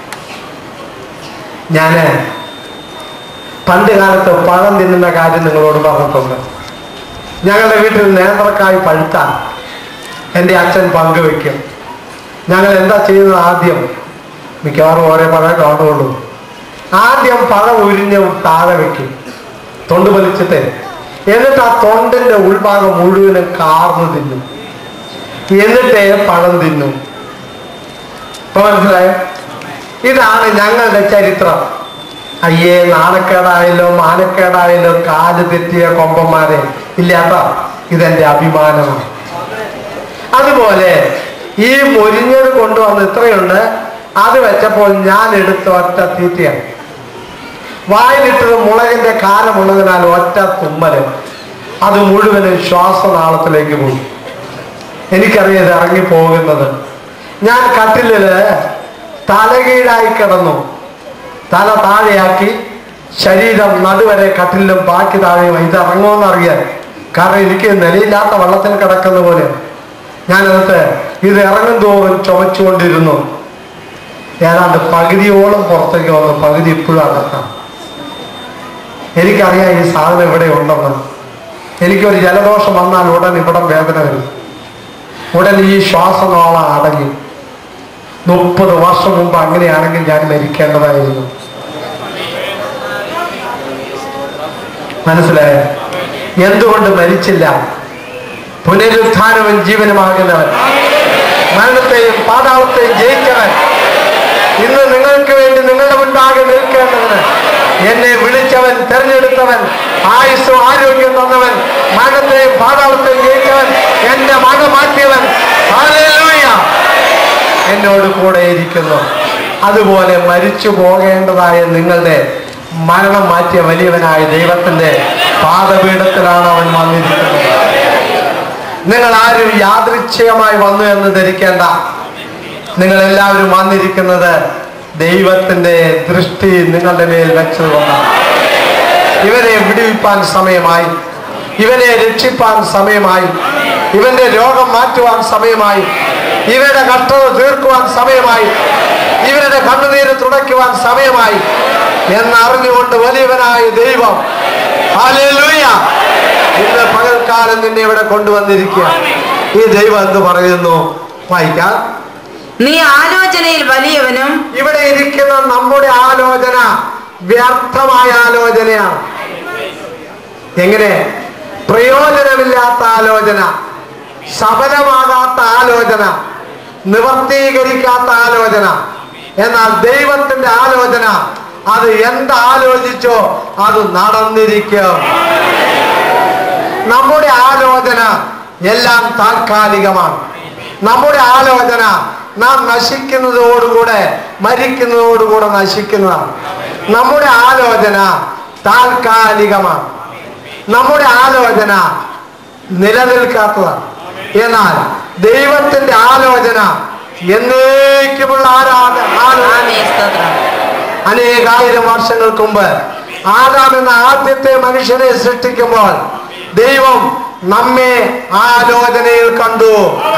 ഞാന് പണ്ട് കാലത്ത് പഴം തിന്നുന്ന കാര്യം നിങ്ങളോട് പറഞ്ഞിട്ടുണ്ട് ഞങ്ങളുടെ വീട്ടിൽ നേന്ത്രക്കായ് പഴുത്താൽ എൻ്റെ അച്ഛൻ പങ്കുവെക്കും ഞങ്ങൾ എന്താ ചെയ്യുന്നത് ആദ്യം മിക്കവാറും ഓരോ പഴം കാണുള്ളൂ ആദ്യം പഴം ഉരിഞ്ഞ് താഴെ വെക്കും തൊണ്ട് വലിച്ചിട്ട് എന്നിട്ട് ആ തൊണ്ടിന്റെ ഉൾഭാഗം മുഴുവനും കാർന്ന് തിന്നും എന്നിട്ട് പഴം തിന്നും ഇപ്പൊ മനസ്സിലായോ ഇതാണ് ഞങ്ങളുടെ ചരിത്രം അയ്യേ നാണക്കേടായല്ലോ മാനക്കേടായല്ലോ കാല് തെറ്റിയ കൊമ്പന്മാരെ ഇല്ലാത്ത ഇതെന്റെ അഭിമാനമാണ് അതുപോലെ ഈ മൊരിഞ്ഞത് കൊണ്ടുവന്ന് ഇത്രയുണ്ട് അത് വെച്ചപ്പോൾ ഞാൻ എടുത്ത ഒറ്റ തീറ്റയാണ് വായിലിട്ടത് മുളകിന്റെ കാരമുള്ളതിനാൽ ഒറ്റ തുമ്മല് അത് മുഴുവനും ശ്വാസനാളത്തിലേക്ക് പോയി എനിക്കറിയാം ഇത് ഇറങ്ങി പോകുന്നത് ഞാൻ കട്ടിലില് തലകീഴായി കിടന്നു തല താഴെയാക്കി ശരീരം നടുവരെ കട്ടിലും ബാക്കി താഴെയും ഇത് ഇറങ്ങുമെന്ന് അറിയാൻ കാരണം എനിക്ക് നിലയില്ലാത്ത വെള്ളത്തിൽ കിടക്കുന്ന പോലെ ഞാനകത്ത് ഇത് ഇറങ്ങും തോറും ചുമച്ചുകൊണ്ടിരുന്നു ഏതാണ്ട് പകുതിയോളം പുറത്തേക്ക് വന്നു പകുതി ഇപ്പോഴും അകത്താണ് എനിക്കറിയാം ഈ സാധനം ഇവിടെ ഉണ്ടെന്ന് എനിക്കൊരു ജലദോഷം വന്നാൽ ഉടൻ ഇവിടം വേദന വരും ഉടൻ ഈ ശ്വാസനാള അടങ്ങി മുപ്പത് വർഷം മുമ്പ് അങ്ങനെയാണെങ്കിൽ ഞാൻ മരിക്കേണ്ടതായിരുന്നു മനസ്സിലായോ എന്തുകൊണ്ട് മരിച്ചില്ല പുനരുത്ഥാനവും ജീവനുമാകുന്നവൻ മരണത്തെയും പാതാളത്തെയും ജയിച്ചവൻ ഇന്ന് നിങ്ങൾക്ക് വേണ്ടി നിങ്ങളുടെ മുൻപാകെ നിൽക്കേണ്ടതിന് എന്നെ വിളിച്ചവൻ തെരഞ്ഞെടുത്തവൻ ആയുസ്സും ആരോഗ്യം തന്നവൻ മരണത്തെയും പാതാളത്തെയും ജയിച്ചവൻ എന്റെ മക മാറ്റിയവൻ ഹല്ലേലൂയ. എന്നോട് കൂടെ ഇരിക്കുന്നു അതുപോലെ മരിച്ചു പോകേണ്ടതായ നിങ്ങളുടെ മരണം മാറ്റിയ വലിയവനായ ദൈവത്തിന്റെ പാദപീഠത്തിലാണ് അവൻ വന്നിരിക്കുന്നത് നിങ്ങൾ ആരും യാദൃച്ഛികമായി വന്നു എന്ന് ധരിക്കേണ്ട നിങ്ങൾ എല്ലാവരും വന്നിരിക്കുന്നത് ദൈവത്തിന്റെ ദൃഷ്ടി നിങ്ങളുടെ മേൽ വെച്ചതുകൊണ്ടാണ് ഇവനെ വിടുവിപ്പാൻ സമയമായി ഇവനെ രക്ഷിപ്പാൻ സമയമായി ഇവന്റെ രോഗം മാറ്റുവാൻ സമയമായി ഇവരുടെ കഷ്ടത തീർക്കുവാൻ സമയമായി ഇവരുടെ കണ്ണുനീര് തുടയ്ക്കുവാൻ സമയമായി എന്നറിഞ്ഞുകൊണ്ട് വലിയവനായ ദൈവം ഹല്ലേലൂയ ഇന്ന് പകൽക്കാലം നിന്നെ ഇവിടെ കൊണ്ടുവന്നിരിക്കുക ഈ ദൈവം എന്ത് പറയുന്നു വായിക്കാം നീ ആലോചനയിൽ വലിയവനും ഇവിടെ ഇരിക്കുന്ന നമ്മുടെ ആലോചന വ്യർത്ഥമായ ആലോചനയാണ് എങ്ങനെ പ്രയോജനമില്ലാത്ത ആലോചന സഫലമാകാത്ത ആലോചന നിവർത്തീകരിക്കാത്ത ആലോചന എന്നാൽ ദൈവത്തിന്റെ ആലോചന അത് എന്താലോചിച്ചോ അത് നടന്നിരിക്കും നമ്മുടെ ആലോചന എല്ലാം താൽക്കാലികമാണ് നമ്മുടെ ആലോചന നാം നശിക്കുന്നതോടുകൂടെ മരിക്കുന്നതോടുകൂടെ നശിക്കുന്നതാണ് നമ്മുടെ ആലോചന താൽക്കാലികമാണ് നമ്മുടെ ആലോചന നിലനിൽക്കാത്തതാണ് എന്നാൽ ദൈവത്തിന്റെ ആലോചന എന്നേക്കുമുള്ള ആരാധന ആലോചന ആമേൻ, സ്തോത്രം. അനേകായിരം വർഷങ്ങൾക്ക് മുമ്പ് ആദാം എന്ന ആദ്യത്തെ മനുഷ്യനെ സൃഷ്ടിക്കുമ്പോൾ ദൈവം നമ്മെ ആലോചനയിൽ കണ്ടു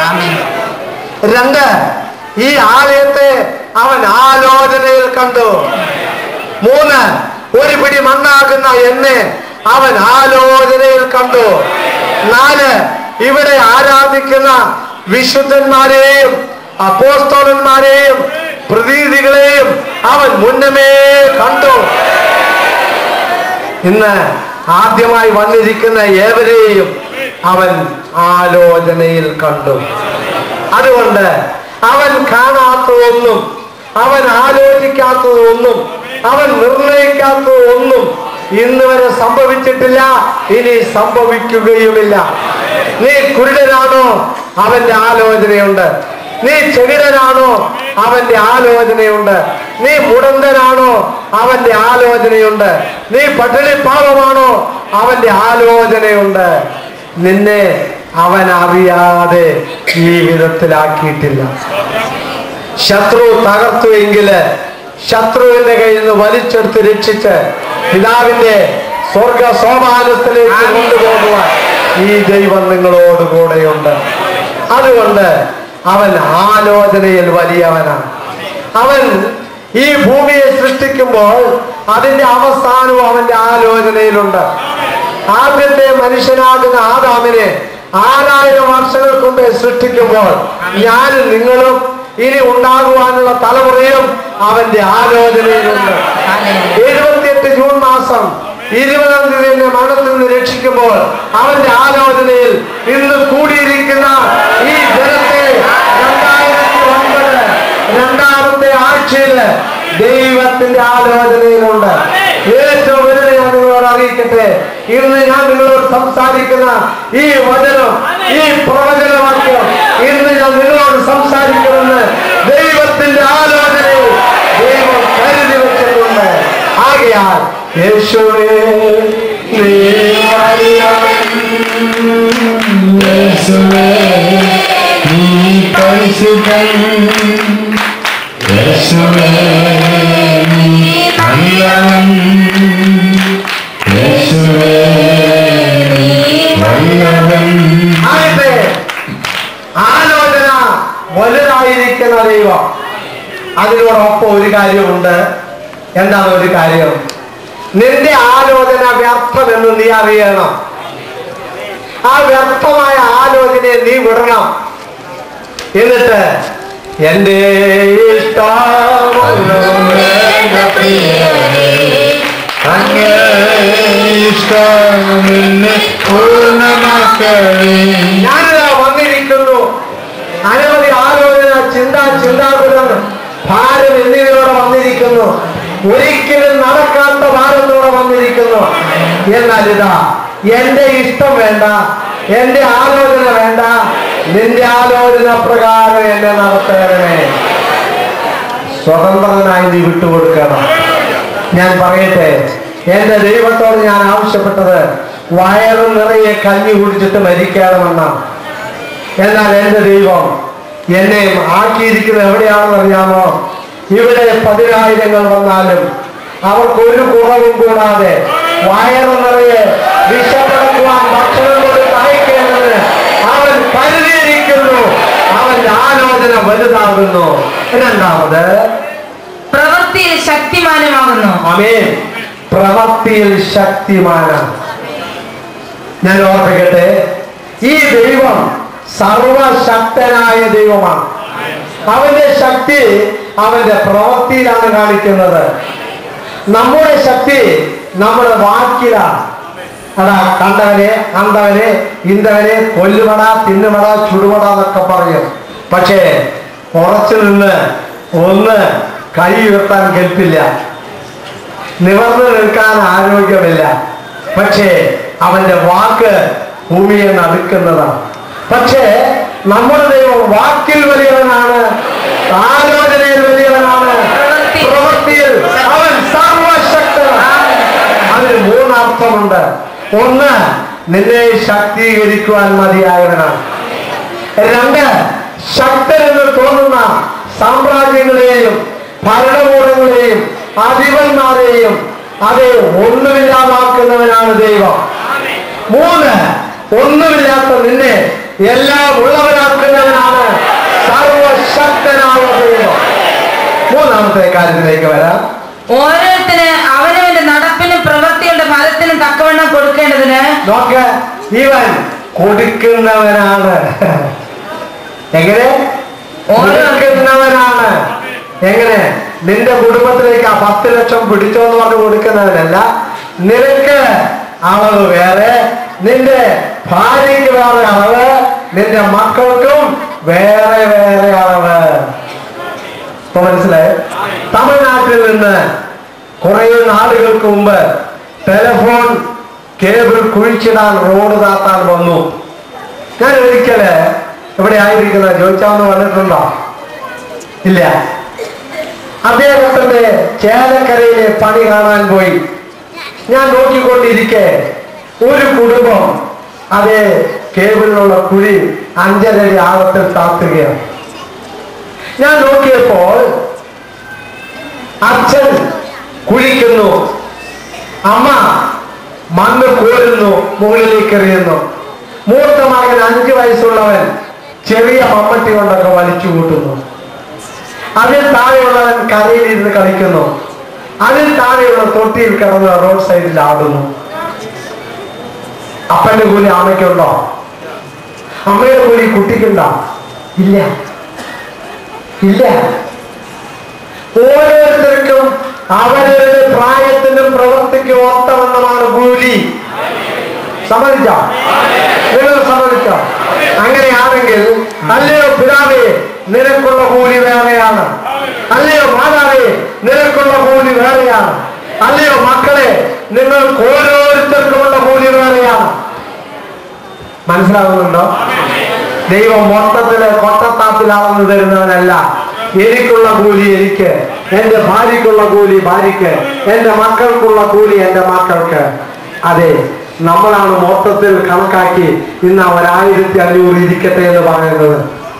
രണ്ട് ഈ ആലയത്തെ അവൻ ആലോചനയിൽ കണ്ടു മൂന്ന് ഒരു പിടി മണ്ണാകുന്ന എന്നെ അവൻ ആലോചനയിൽ കണ്ടു നാല് ഇവിടെ ആരാധിക്കുന്ന വിശുദ്ധന്മാരെയും അപ്പോസ്തോലന്മാരെയും പ്രതീതികളെയും അവൻ മുന്നമേ കണ്ടു ഇന്ന് ആദ്യമായി വന്നിരിക്കുന്ന ഏവരെയും അവൻ ആലോചനയിൽ കണ്ടു അതുകൊണ്ട് അവൻ കാണാത്തതൊന്നും അവൻ ആലോചിക്കാത്തതൊന്നും അവൻ നിർണയിക്കാത്തതൊന്നും ഇന്ന് വരെ സംഭവിച്ചിട്ടില്ല ഇനി സംഭവിക്കുകയുമില്ല നീ കുരുടനാണോ അവന്റെ ആലോചനയുണ്ട് നീ ചെകിടനാണോ അവന്റെ ആലോചനയുണ്ട് നീ മുടന്തനാണോ അവന്റെ ആലോചനയുണ്ട് നീ പട്ടിണി പാവമാണോ അവന്റെ ആലോചനയുണ്ട് നിന്നെ അവൻ അറിയാതെ ഈ വിധത്തിലാക്കിയിട്ടില്ല ശത്രു തകർത്തു എങ്കില് ശത്രുവിന്റെ കയ്യിൽ നിന്ന് വലിച്ചെടുത്ത് രക്ഷിച്ച് പിതാവിന്റെ സ്വർഗ സോമാനത്തിലേക്ക് കൊണ്ടുപോകുവാൻ ഈ ദൈവം നിങ്ങളോട് കൂടെയുണ്ട് അതുകൊണ്ട് അവൻ ആലോചനയിൽ വലിയവനാണ് അവൻ ഈ ഭൂമിയെ സൃഷ്ടിക്കുമ്പോൾ അതിന്റെ അവസാനവും അവന്റെ ആലോചനയിലുണ്ട് ആദ്യത്തെ മനുഷ്യനാകുന്ന ആദാമിനെ ആറായിരം വർഷങ്ങൾക്ക് മുമ്പേ സൃഷ്ടിക്കുമ്പോൾ ഞാനും നിങ്ങളും ഇനി ഉണ്ടാകുവാനുള്ള തലമുറയും അവന്റെ ആലോചനയിലുണ്ട് എഴുപത്തിയെട്ട് ജൂൺ മാസം ഇരുപതാം തീയതി എന്നെ മരണത്തിൽ നിന്ന് രക്ഷിക്കുമ്പോൾ അവന്റെ ആലോചനയിൽ ഇന്ന് കൂടിയിരിക്കുന്ന ഈ ജനത്തെ രണ്ടായിരത്തി ഒൻപത് രണ്ടാമത്തെ ആഴ്ചയില് ദൈവത്തിന്റെ ആലോചനയിലുണ്ട് ഏറ്റവും വലുത് ഞാൻ നിങ്ങളോട് അറിയിക്കട്ടെ ഇന്ന് ഞാൻ നിങ്ങളോട് സംസാരിക്കുന്ന ഈ വചനം ഈ പ്രവചനവാക്യം ഇന്ന് ഞാൻ നിങ്ങളോട് സംസാരിക്കുമെന്ന് ദൈവത്തിന്റെ ആലോചനയിൽ ദൈവം കരുതി വെച്ചിട്ടുണ്ട് ആകയാൽ യേശുവേ നീ വലിയവൻ. യേശുവേ നീ പരിശുദ്ധൻ യേശുവേ നീ നല്ലവൻ യേശുവേ നീ നല്ലവൻ ആകട്ടെ ആലോചന വലുതായിരിക്കുന്ന ദൈവം അതിനോടൊപ്പം ഒരു കാര്യമുണ്ട് എന്താണ് ഒരു കാര്യം നിന്റെ ആലോചന വ്യർത്ഥമെന്ന് നീ അറിയണം ആ വ്യർത്ഥമായ ആലോചനയെ നീ വിടണം എന്നിട്ട് എന്റെ ഇഷ്ടം അങ്ങേ ഇഷ്ടമെന്നെ പൂർണ്ണമാക്കണേ ഞാനിതാ വന്നിരിക്കുന്നു അനവധി ആലോചന ചിന്ത ചിന്താകുലം ഭാരം എന്നിവയോടെ വന്നിരിക്കുന്നു ഒരിക്കലും നടക്കാത്ത ഭാരത്തോടെ വന്നിരിക്കുന്നു എന്നാൽ ഇതാ എന്റെ ഇഷ്ടം വേണ്ട എന്റെ ആലോചന വേണ്ട നിന്റെ ആലോചന പ്രകാരം എന്നെ നടത്തണമേ സ്വതന്ത്രനായി നീ വിട്ടുകൊടുക്കണം ഞാൻ പറയട്ടെ എന്റെ ദൈവത്തോട് ഞാൻ ആവശ്യപ്പെട്ടത് വയറ് നിറയെ കഞ്ഞി കുടിച്ചിട്ട് മരിക്കണമെന്നാണ് എന്നാൽ എന്റെ ദൈവം എന്നെ ആക്കിയിരിക്കുന്നത് എവിടെയാണെന്ന് അറിയാമോ ഇവിടെ പതിനായിരങ്ങൾ വന്നാലും അവർക്ക് ഒരു കുറവും കൂടാതെ വയറ് നിറയെ വിഷപ്പെടുക്കുവാൻ ഭക്ഷണം കൊടുത്ത് അയക്കേണ്ടത് അവൻ കരുതിയിരിക്കുന്നു അവന്റെ ആലോചന വലുതാകുന്നു രണ്ടാമത് പ്രവൃത്തിയിൽ ശക്തിമാനമാകുന്നു അമേൻ പ്രവൃത്തിയിൽ ശക്തിമാനാണ് ഞാൻ ഓർപ്പിക്കട്ടെ ഈ ദൈവം സർവശക്തനായ ദൈവമാണ് അവന്റെ ശക്തി അവന്റെ പ്രവൃത്തിയിലാണ് കാണിക്കുന്നത് നമ്മുടെ ശക്തി നമ്മുടെ വാക്കിലാണ് അതാ കണ്ടവനെ കണ്ടവനെ ഇന്തവനെ കൊല്ലുമട തിന്നുമട ചുടുമട എന്നൊക്കെ പറയും പക്ഷേ ഉറച്ചു നിന്ന് ഒന്ന് കൈ ഉയർത്താൻ കെൽപ്പില്ല നിവർന്നു നിൽക്കാൻ ആരോഗ്യമില്ല പക്ഷേ അവന്റെ വാക്ക് ഭൂമിയെ നടുക്കുന്നതാണ് പക്ഷേ നമ്മുടെ ദൈവം വാക്കിൽ വലിയവനാണ് ആലോചനയിൽ വലിയവനാണ് പ്രവൃത്തിയിൽ അവൻ സർവശക്തനാണ് അതിന് മൂന്നർത്ഥമുണ്ട് ഒന്ന് നിന്നെ ശക്തീകരിക്കുവാൻ മതിയായവനാണ് രണ്ട് ശക്തരെന്ന് തോന്നുന്ന സാമ്രാജ്യങ്ങളെയും ഭരണകൂടങ്ങളെയും അധിപന്മാരെയും അത് ഒന്നുമില്ലാതാക്കുന്നവനാണ് ദൈവം മൂന്ന് ഒന്നും ഒന്നുമില്ലാത്ത നിന്നെ എല്ലാം ഉള്ളവനാക്കുന്നവനാണ് സർവശക്തനായ ദൈവം മൂന്നാമത്തെ കാര്യത്തിലേക്ക് വരാം ഓരോരുത്തര് അവനവന്റെ നടപ്പിനും പ്രവൃത്തിയുടെ ഫലത്തിനും തക്കവണ്ണം കൊടുക്കേണ്ടതിന് നോക്ക് ഇവൻ കൊടുക്കുന്നവനാണ് എങ്ങനെ കൊടുക്കുന്നവനാണ് എങ്ങനെ നിന്റെ കുടുംബത്തിലേക്ക് ആ പത്ത് ലക്ഷം പിടിച്ചോ എന്ന് പറഞ്ഞ് കൊടുക്കുന്നവനല്ല നിനക്ക് അളവ് വേറെ നിന്റെ ഭാര്യയ്ക്ക് വേറെ അളവ് നിന്റെ മക്കൾക്കും വേറെ വേറെ അളവ് ഇപ്പൊ മനസ്സിലായോ തമിഴ്നാട്ടിൽ നിന്ന് കുറെ നാളുകൾക്ക് മുമ്പ് ടെലിഫോൺ കേബിൾ കുഴിച്ചിടാൻ റോഡ് താത്താൻ വന്നു ഞാൻ ഒരിക്കല് ഇവിടെ ആയിരിക്കുന്ന ചോദിച്ചാന്ന് വന്നിട്ടുണ്ടോ ഇല്ല അദ്ദേഹത്തിന്റെ ചേലക്കരയിലെ പണി കാണാൻ പോയി ഞാൻ നോക്കിക്കൊണ്ടിരിക്കെ ഒരു കുടുംബം അതേ കേബിളിലുള്ള കുഴി അഞ്ചരടി ആഴത്തിൽ താത്തുകയാണ് ഞാൻ നോക്കിയപ്പോൾ അച്ഛൻ കുഴിക്കുന്നു അമ്മ മണ്ണ് കോരുന്നു മുകളിലേക്ക് എറിയുന്നു മൂത്ത മകൻ അഞ്ചു വയസ്സുള്ളവൻ ചെറിയ മമ്മട്ടി കൊണ്ടൊക്കെ വലിച്ചു കൂട്ടുന്നു അതിൽ താഴെയുള്ളവൻ കരയിലിരുന്ന് കളിക്കുന്നു അതിൽ താഴെയുള്ള തൊട്ടിയിൽ കിടന്ന് റോഡ് സൈഡിൽ ആടുന്നു അപ്പന്റെ കൂലി അമ്മയ്ക്കുണ്ടോ അമ്മയുടെ കൂലി കുട്ടിക്കുണ്ടോ ഇല്ല ഇല്ല ഓരോരുത്തർക്കും അവരവരുടെ പ്രായത്തിനും പ്രവൃത്തിക്കും ഒത്തവണ്ണമാണ് കൂലി സമ്മതിച്ചോ നിങ്ങൾ സമ്മതിച്ചോ അങ്ങനെയാണെങ്കിൽ അല്ലയോ പിതാവേ നിനക്കുള്ള കൂലി വേറെയാണ് അല്ലയോ മാതാവേ നിനക്കുള്ള കൂലി വേറെയാണ് അല്ലയോ മക്കളെ നിങ്ങൾക്ക് ഓരോരുത്തർക്കുമുള്ള കൂലി വേറെയാണ് മനസ്സിലാകുന്നുണ്ടോ ദൈവം മൊത്തത്തില് കൊട്ടത്താപ്പിൽ അളന്നു തരുന്നവനല്ല എനിക്കുള്ള കൂലി എനിക്ക് എന്റെ ഭാര്യക്കുള്ള കൂലി ഭാര്യയ്ക്ക് എന്റെ മക്കൾക്കുള്ള കൂലി എന്റെ മക്കൾക്ക് അതെ നമ്മളാണ് മൊത്തത്തിൽ കണക്കാക്കി ഇന്ന് ഒരായിരത്തി അഞ്ഞൂറ് ഇരിക്കട്ടെ എന്ന് പറയുന്നത്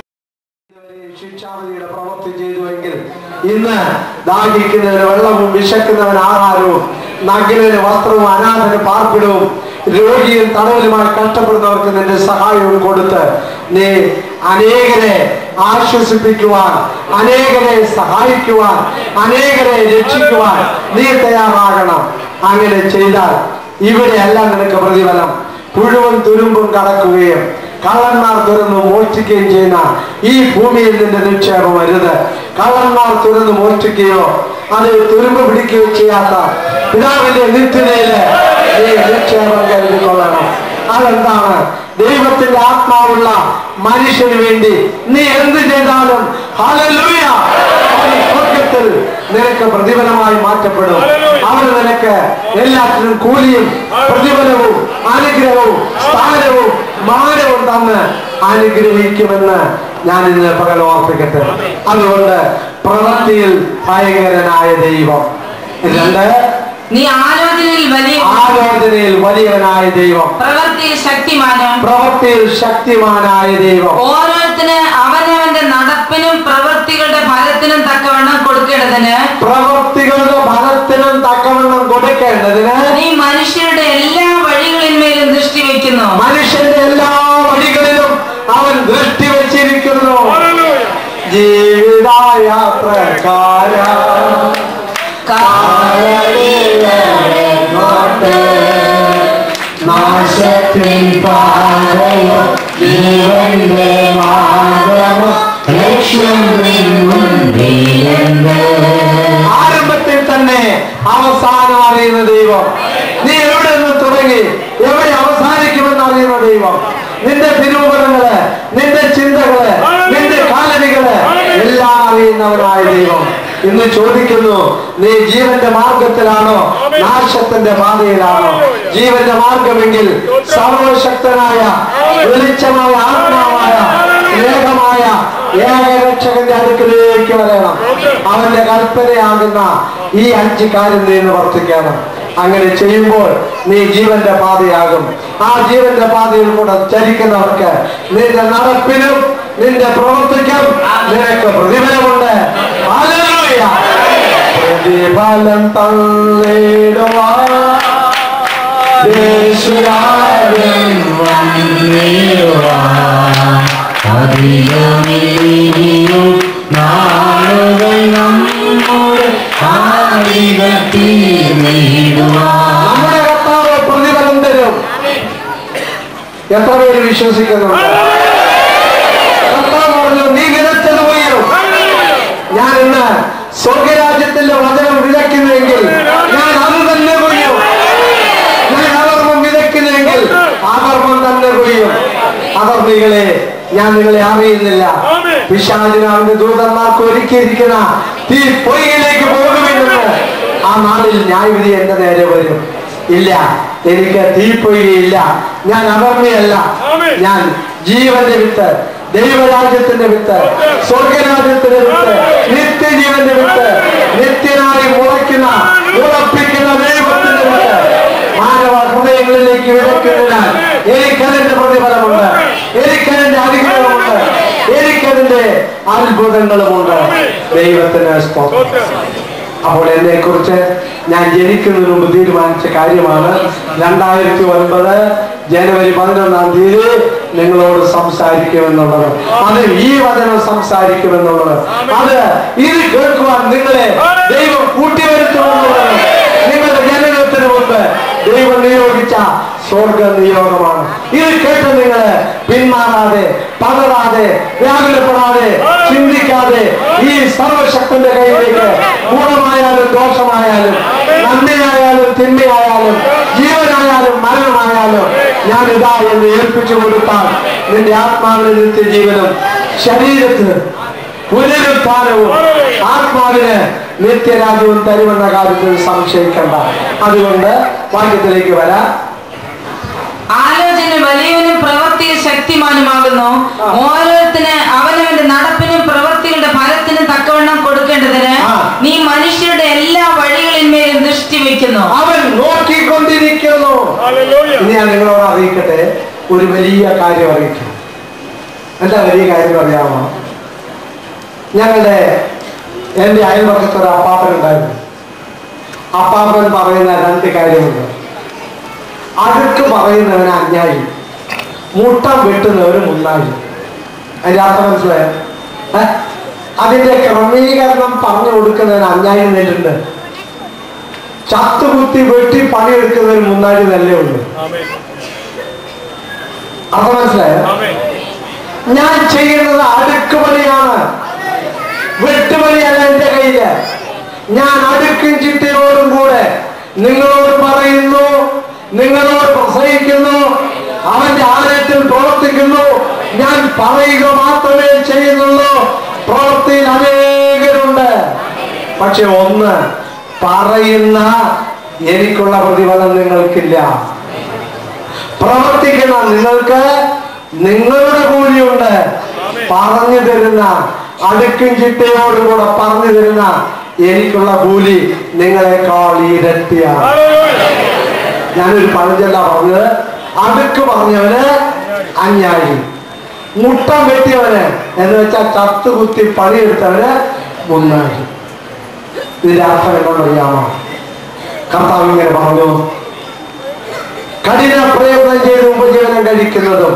ശിക്ഷാവിധിയുടെ പ്രവൃത്തി ചെയ്തുവെങ്കിൽ ഇന്ന് ദാഹിക്കുന്നതിന് വെള്ളവും വിശക്കുന്നവന് ആഹാരവും നഗ്നന് വസ്ത്രവും അനാഥന് പാർപ്പിടവും രോഗിയും തടവലുമായി കഷ്ടപ്പെടുന്നവർക്ക് നിന്റെ സഹായവും കൊടുത്ത് നീ അനേകരെ ആശ്വസിപ്പിക്കുവാൻ അനേകരെ സഹായിക്കുവാൻ അനേകരെ രക്ഷിക്കുവാൻ നീ തയ്യാറാകണം അങ്ങനെ ചെയ്താൽ ഇവിടെയല്ല നിനക്ക് പ്രതിഫലം പുഴുവും തുരുമ്പും കടക്കുകയും കള്ളന്മാർ തുറന്ന് മോഷ്ടിക്കുകയും ചെയ്യുന്ന ഈ ഭൂമിയിൽ നിന്റെ നിക്ഷേപം വരുത് കള്ളന്മാർ തുറന്ന് മോഷ്ടിക്കുകയോ അത് തുരുമ്പ് പിടിക്കുകയോ ചെയ്യാത്ത പിതാവിന്റെ നിത്യതയില് നീ നിക്ഷേപം കരുതിക്കൊള്ളണം അതെന്താണ് ദൈവത്തിന്റെ ആത്മാവുള്ള മനുഷ്യന് വേണ്ടി നീ എന്ത് ചെയ്താലും ഹല്ലേലൂയ അവൻ സ്വർഗ്ഗത്തിൽ നിനക്ക് പ്രതിഫലമായി മാറ്റപ്പെടും അവർ നിനക്ക് എല്ലാത്തിനും കൂലിയും പ്രതിഫലവും അനുഗ്രഹവും സ്ഥാനവും മാനവും തന്ന് അനുഗ്രഹിക്കുമെന്ന് ഞാൻ ഇന്ന് പകൽ ഓർപ്പിക്കട്ടെ അതുകൊണ്ട് പ്രവൃത്തിയിൽ ഭയങ്കരനായ ദൈവം രണ്ട് നീ ആലോചനയിൽ വലിയ ആലോചനയിൽ വലിയവനായ ദൈവം പ്രവൃത്തിയിൽ ശക്തിമാനും പ്രവൃത്തിയിൽ ശക്തിമാനായ ദൈവം ഓരോരുത്തന് അവനവന്റെ നടപ്പിനും പ്രവൃത്തികളുടെ ഫലത്തിനും തക്കവണ്ണം കൊടുക്കേണ്ടതിന് പ്രവൃത്തികളുടെ ഫലത്തിനും തക്കവണ്ണം കൊടുക്കേണ്ടതിന് നീ മനുഷ്യരുടെ എല്ലാ വഴികളിന്മേലും ദൃഷ്ടി വെക്കുന്നു മനുഷ്യന്റെ എല്ലാ വഴികളിലും അവൻ ദൃഷ്ടി വച്ചിരിക്കുന്നു ജീവിതയാത്രക്കാര നാശത്തിൻ പാതയോ ജീവന്റെ മാർഗമോ ലക്ഷ്യം ആരംഭത്തിൽ തന്നെ അവസാനം അറിയുന്ന ദൈവം നീ എവിടെ നിന്ന് തുടങ്ങി എവിടെ അവസാനിക്കുമെന്ന് അറിയുന്ന ദൈവം നിന്റെ തിരുമുഖങ്ങള് നിന്റെ ചിന്തകള് നിന്റെ കാലടികള് എല്ലാം അറിയുന്നവനായ ദൈവം ഇന്ന് ചോദിക്കുന്നു നീ ജീവന്റെ മാർഗത്തിലാണോ നാശത്തിന്റെ പാതയിലാണോ ജീവന്റെ മാർഗമെങ്കിൽ സർവശക്തനായ വെളിച്ചമായ ആത്മാവായ സ്നേഹമായ ഏകരക്ഷകന്റെ അടുക്കലേക്ക് വരണം അവന്റെ കൽപ്പനയാകുന്ന ഈ അഞ്ച് കാര്യം നീ നിവർത്തിക്കണം അങ്ങനെ ചെയ്യുമ്പോൾ നീ ജീവന്റെ പാതയാകും ആ ജീവന്റെ പാതയിൽ കൂടെ ചരിക്കുന്നവർക്ക് നിന്റെ നടപ്പിനും നിന്റെ പ്രവർത്തിക്കും നിനക്ക് പ്രതിഫലമുണ്ട് ഹല്ലേലൂയ. പ്രതിഫലം തള്ളിടുവാൻ യേശുരാജൻ വന്നിടും. എത്ര പേര് വിശ്വസിക്കുന്നുണ്ട് കർത്താവ് പറഞ്ഞു നീ വിതച്ചത് ഉയരും ഞാൻ ഇന്ന് സ്വർഗരാജ്യത്തിന്റെ വചനം വിതയ്ക്കുന്നുവെങ്കിൽ ഞാൻ അത് തന്നെ കൊയ്യും ഞാൻ അധർമ്മം വിതയ്ക്കുന്നെങ്കിൽ അധർമ്മം തന്നെ കൊയ്യും അധർമ്മികളെ ഞാൻ നിങ്ങളെ അറിയുന്നില്ല പിശാചിനാവിന്റെ ദൂതന്മാർക്ക് ഒരുക്കിയിരിക്കുന്ന തീ പൊയ്യിലേക്ക് പോകുമെന്ന് ആ നാളിൽ ന്യായവിധി എന്റെ നേരെ വരും ഇല്ല എനിക്ക് തീപ്പൊയ്കയില്ല ഞാൻ അധർമ്മിയല്ല ഞാൻ ജീവന്റെ വിത്ത് ദൈവരാജ്യത്തിന്റെ വിത്ത് സ്വർഗരാജ്യത്തിന്റെ വിത്ത് നിത്യജീവന്റെ വിത്ത് നിത്യനായി മുളയ്ക്കുന്ന മുളപ്പിക്കുന്ന ദൈവത്തിന്റെ വിത്ത് മാനവ ഹൃദയങ്ങളിലേക്ക് വിതയ്ക്കുന്നതിനാൽ എനിക്കതിന്റെ പ്രതിഫലമുണ്ട് എനിക്കതിന്റെ അനുഗ്രഹമുണ്ട് എനിക്കതിന്റെ അത്ഭുതങ്ങളുമുണ്ട് ദൈവത്തിന് സ്തോത്രം അപ്പോൾ എന്നെ കുറിച്ച് ഞാൻ ജനിക്കുന്നതിന് മുമ്പ് തീരുമാനിച്ച കാര്യമാണ് രണ്ടായിരത്തി ഒൻപത് ജനുവരി പതിനൊന്നാം തീയതി നിങ്ങളോട് സംസാരിക്കുമെന്നുള്ളത് അത് ഈ വചനം സംസാരിക്കുമെന്നുള്ളത് അത് ഇത് കേൾക്കുവാൻ നിങ്ങളെ ദൈവം കൂട്ടിവരുത്തുമെന്നുള്ളത് നിങ്ങളുടെ ജനനത്തിന് മുമ്പ് ദൈവം നിയോഗിച്ച സ്വർഗ നിയോഗമാണ് ഇത് കേട്ട് നിങ്ങൾ പിന്മാറാതെ പതറാതെ വ്യാകുലപ്പെടാതെ ചിന്തിക്കാതെ ഈ സർവശക്തന്റെ കയ്യിലേക്ക് ഗുണമായാലും ദോഷമായാലും നന്മയായാലും തിന്മയായാലും ജീവനായാലും മരണമായാലും ഞാൻ ഇതാ എന്ന് ഏൽപ്പിച്ചു കൊടുത്താൽ നിന്റെ ആത്മാവിന് നിത്യജീവനും ശരീരത്തിന് പുനരുത്ഥാനവും ആത്മാവിന് നിത്യരാജ്യവും തരുമെന്ന കാര്യത്തിൽ സംശയിക്കണ്ട അതുകൊണ്ട് വാക്യത്തിലേക്ക് വരാം ആലോചന വലിയവനും പ്രവൃത്തിയിൽ ശക്തിമാനുമാകുന്നു ഓരോരുത്തന് അവനവന്റെ നടപ്പിനും പ്രവൃത്തികളുടെ ഫലത്തിനും തക്കവണ്ണം കൊടുക്കേണ്ടതിന് ആ. നീ മനുഷ്യരുടെ എല്ലാ വഴികളിന്മേലും ദൃഷ്ടി വെക്കുന്നു അവൻ നോക്കിക്കൊണ്ടിരിക്കുന്നു ഇനി ഞാൻ നിങ്ങളോട് അറിയിക്കട്ടെ ഒരു വലിയ കാര്യം അറിയിക്കും എന്താ വലിയ കാര്യം അറിയാമോ ഞങ്ങളുടെ എൻ്റെ അയൽപക്കത്ത് ഒരു അപ്പാപ്പൻ ഉണ്ടായിരുന്നു അപ്പാപ്പൻ പറയുന്ന രണ്ട് കാര്യമുണ്ട് അടുക്ക് പറയുന്നവന് അഞ്ഞായി മുട്ടം വെട്ടുന്നവന് മുന്നായി അതിന്റെ അർത്ഥം മനസ്സിലായോ ഏ? അതിന്റെ ക്രമീകരണം പറഞ്ഞു കൊടുക്കുന്നതിന് അഞ്ഞായി നെല്ലുണ്ട് ചത്തുകുത്തി വെട്ടി പണിയെടുക്കുന്നതിന് മുന്നാഴി നെല്ലേ ഉള്ളൂ അർത്ഥം മനസ്സിലായോ ഞാൻ ചെയ്യുന്നത് അടുക്കുപണിയാണ് വെട്ടുപണിയല്ല എന്റെ കയ്യില് ഞാൻ അടുക്കും ചിട്ടയോടും കൂടെ നിങ്ങളോട് പറയുന്നു നിങ്ങളോട് പ്രസംഗിക്കുന്നു അവന്റെ ആലയത്തിൽ പ്രവർത്തിക്കുന്നു ഞാൻ പറയുക മാത്രമേ ചെയ്യുന്നുള്ളൂ പ്രവൃത്തിയിൽ അനേകരുണ്ട് പക്ഷെ ഒന്ന് പറയുന്ന എനിക്കുള്ള പ്രതിഫലം നിങ്ങൾക്കില്ല പ്രവർത്തിക്കുന്ന നിങ്ങൾക്ക് നിങ്ങളുടെ കൂലിയുണ്ട് പറഞ്ഞു തരുന്ന അടുക്കും ചിട്ടയോടും കൂടെ പറഞ്ഞു തരുന്ന എനിക്കുള്ള കൂലി നിങ്ങളെക്കാൾ ഇരട്ടിയാണ് ഞാനൊരു പഴഞ്ചൊല്ല പറഞ്ഞത് അടുക്ക് പറഞ്ഞവന് അഞ്ഞാഴി മുട്ടം വെട്ടിയവന് എന്ന് വെച്ചാൽ ചത്തുകുത്തി പണിയെടുത്തവന് മുന്നാഴി ഇതിന്റെ അർത്ഥം എന്നോടറിയാമോ കർത്താവ് ഇങ്ങനെ പറഞ്ഞു കഠിന പ്രയത്നം ചെയ്ത് ഉപജീവനം കഴിക്കുന്നതും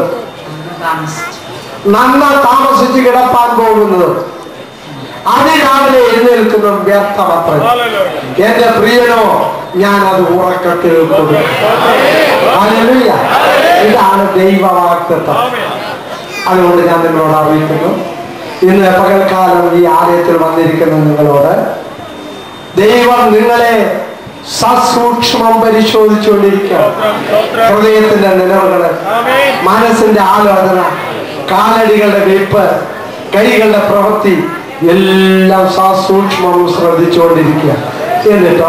നന്മ താമസിച്ച് കിടപ്പാൻ പോകുന്നതും അതിരാവിലെ എഴുന്നേൽക്കുന്നതും വ്യർത്ഥമത്ര എന്റെ പ്രിയനോ ഞാൻ അത് ഉറക്കത്തിൽ കൊടുക്കും ഹല്ലേലൂയ. ഇതാണ് ദൈവവാക്തത്വം അതുകൊണ്ട് ഞാൻ നിങ്ങളോട് അറിയിക്കുന്നു ഇന്ന് പകൽക്കാലം ഈ ആലയത്തിൽ വന്നിരിക്കുന്ന നിങ്ങളോട് ദൈവം നിങ്ങളെ സസൂക്ഷ്മം പരിശോധിച്ചുകൊണ്ടിരിക്കുക ഹൃദയത്തിന്റെ നിലവുകള് മനസ്സിന്റെ ആലോചന കാലടികളുടെ വെയ്പ്പ് കൈകളുടെ പ്രവൃത്തി എല്ലാം സസൂക്ഷ്മവും ശ്രദ്ധിച്ചുകൊണ്ടിരിക്കുക എന്നിട്ടോ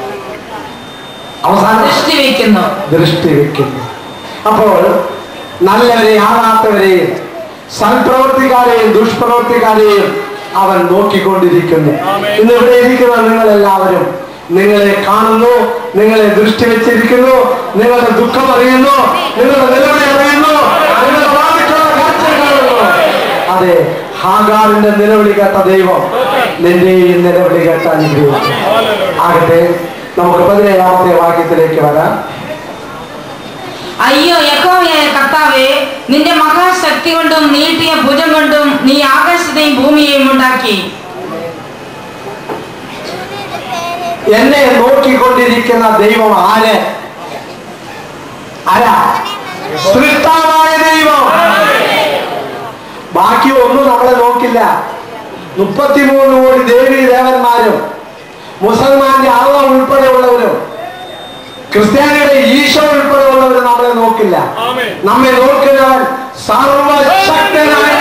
അവസാനം ദൃഷ്ടി വെക്കുന്നു ദൃഷ്ടി വെക്കുന്നു അപ്പോൾ നല്ലവരെയും ആറാത്തവരെയും സൽപ്രവർത്തിക്കാരെയും ദുഷ്പ്രവർത്തിക്കാരെയും അവൻ നോക്കിക്കൊണ്ടിരിക്കുന്നു ഇന്ന് ഇവിടെ ഇരിക്കുന്ന നിങ്ങൾ എല്ലാവരും നിങ്ങളെ കാണുന്നു നിങ്ങളെ ദൃഷ്ടി വെച്ചിരിക്കുന്നു നിങ്ങളുടെ ദുഃഖം അറിയുന്നു നിങ്ങളുടെ നിലവിളി അറിയുന്നു നിങ്ങളുടെ വാദിക്കുള്ള കാഴ്ച കാണുന്നു അതെ ഹാഗാറിന്റെ നിലവിളി കേട്ട ദൈവം നിന്റെയും നിലവിളി കേട്ട അനുഗ്രഹിച്ചു ആകട്ടെ നമുക്ക് പതിനേഴാമത്തെ വാക്യത്തിലേക്ക് വരാം അയ്യോ യഹോവയായ കർത്താവേ നിന്റെ മഹാശക്തി കൊണ്ടും നീട്ടിയ ഭുജം കൊണ്ടും നീ ആകാശത്തെയും ഭൂമിയെയും ഉണ്ടാക്കി എന്നെ നോക്കിക്കൊണ്ടിരിക്കുന്ന ദൈവം ആര് ആരാ സൃഷ്ടാവായ നോക്കില്ല മുപ്പത്തിമൂന്ന് കോടി ദേവി ദേവന്മാരും മുസൽമാന്റെ അള്ള ഉൾപ്പെടെയുള്ളവരും ക്രിസ്ത്യാനിയുടെ ഈശോ ഉൾപ്പെടെയുള്ളവരും നമ്മളെ നോക്കില്ല നമ്മെ നോക്കുന്നവൻ സർവശക്തനായ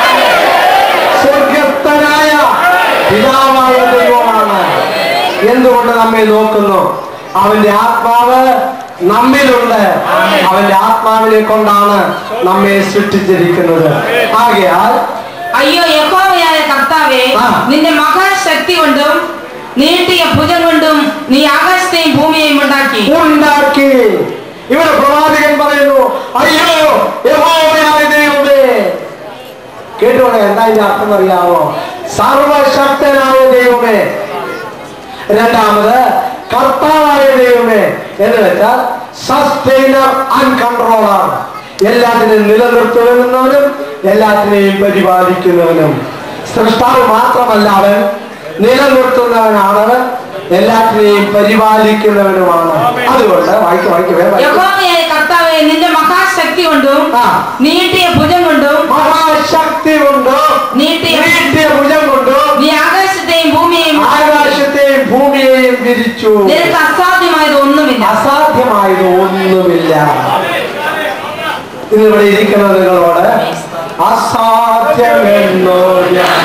സ്വർഗസ്ഥനായ പിതാവായ ദൈവമാണ് എന്തുകൊണ്ട് നമ്മെ നോക്കുന്നു അവന്റെ ആത്മാവ് നമ്മിലുണ്ട് അവന്റെ ആത്മാവിനെ കൊണ്ടാണ് നമ്മെ സൃഷ്ടിച്ചിരിക്കുന്നത് ആകയാൽ അയ്യോ യഹോവയായ കർത്താവേ ആ. നിന്റെ മഹാശക്തി കൊണ്ടും നീട്ടിയ ഭുജം കൊണ്ടും നീ ആകാശത്തെയും ഭൂമിയെയും ഉണ്ടാക്കി ഉണ്ടാക്കി ഇവിടെ പ്രവാചകൻ പറയുന്നു അയ്യോ യഹോവയായ ദൈവമേ കേട്ടോളെ എന്താ ഇതിന്റെ അർത്ഥം അറിയാമോ സർവശക്തനായ ദൈവമേ രണ്ടാമത് കർത്താവായ ദൈവമേ എന്ന് വെച്ചാൽ സസ്റ്റൈനർ ആൻഡ് കൺട്രോളർ എല്ലാത്തിനെയും നിലനിർത്തുന്നവനും എല്ലാത്തിനെയും പരിപാലിക്കുന്നവനും സൃഷ്ടാവ് മാത്രമല്ല അവൻ നിലനിർത്തുന്നവനാണ് എല്ലാത്തിനെയും പരിപാലിക്കുന്നവനുമാണ് അതുകൊണ്ട് വായിക്കും വായിക്കും വേഗം വായിക്കും. യഹോവയായ കർത്താവേ നിന്റെ മഹാശക്തി കൊണ്ടും ആ. നീട്ടിയ ഭുജം കൊണ്ടും മഹാശക്തി കൊണ്ടോ നീട്ടിയ നീട്ടിയ ഭുജം കൊണ്ടോ നീ ആകാശത്തെയും ഭൂമിയെയും ഉണ്ടാക്കി. ആകാശത്തെയും ഭൂമിയെയും വിരിച്ചു നിനക്ക് അസാധ്യമായത് ഒന്നുമില്ല അസാധ്യമായത് ഒന്നുമില്ല ഇന്നിവിടെ ഇരിക്കുന്ന നിങ്ങളോട് അസാധ്യമെന്നോ ഞാൻ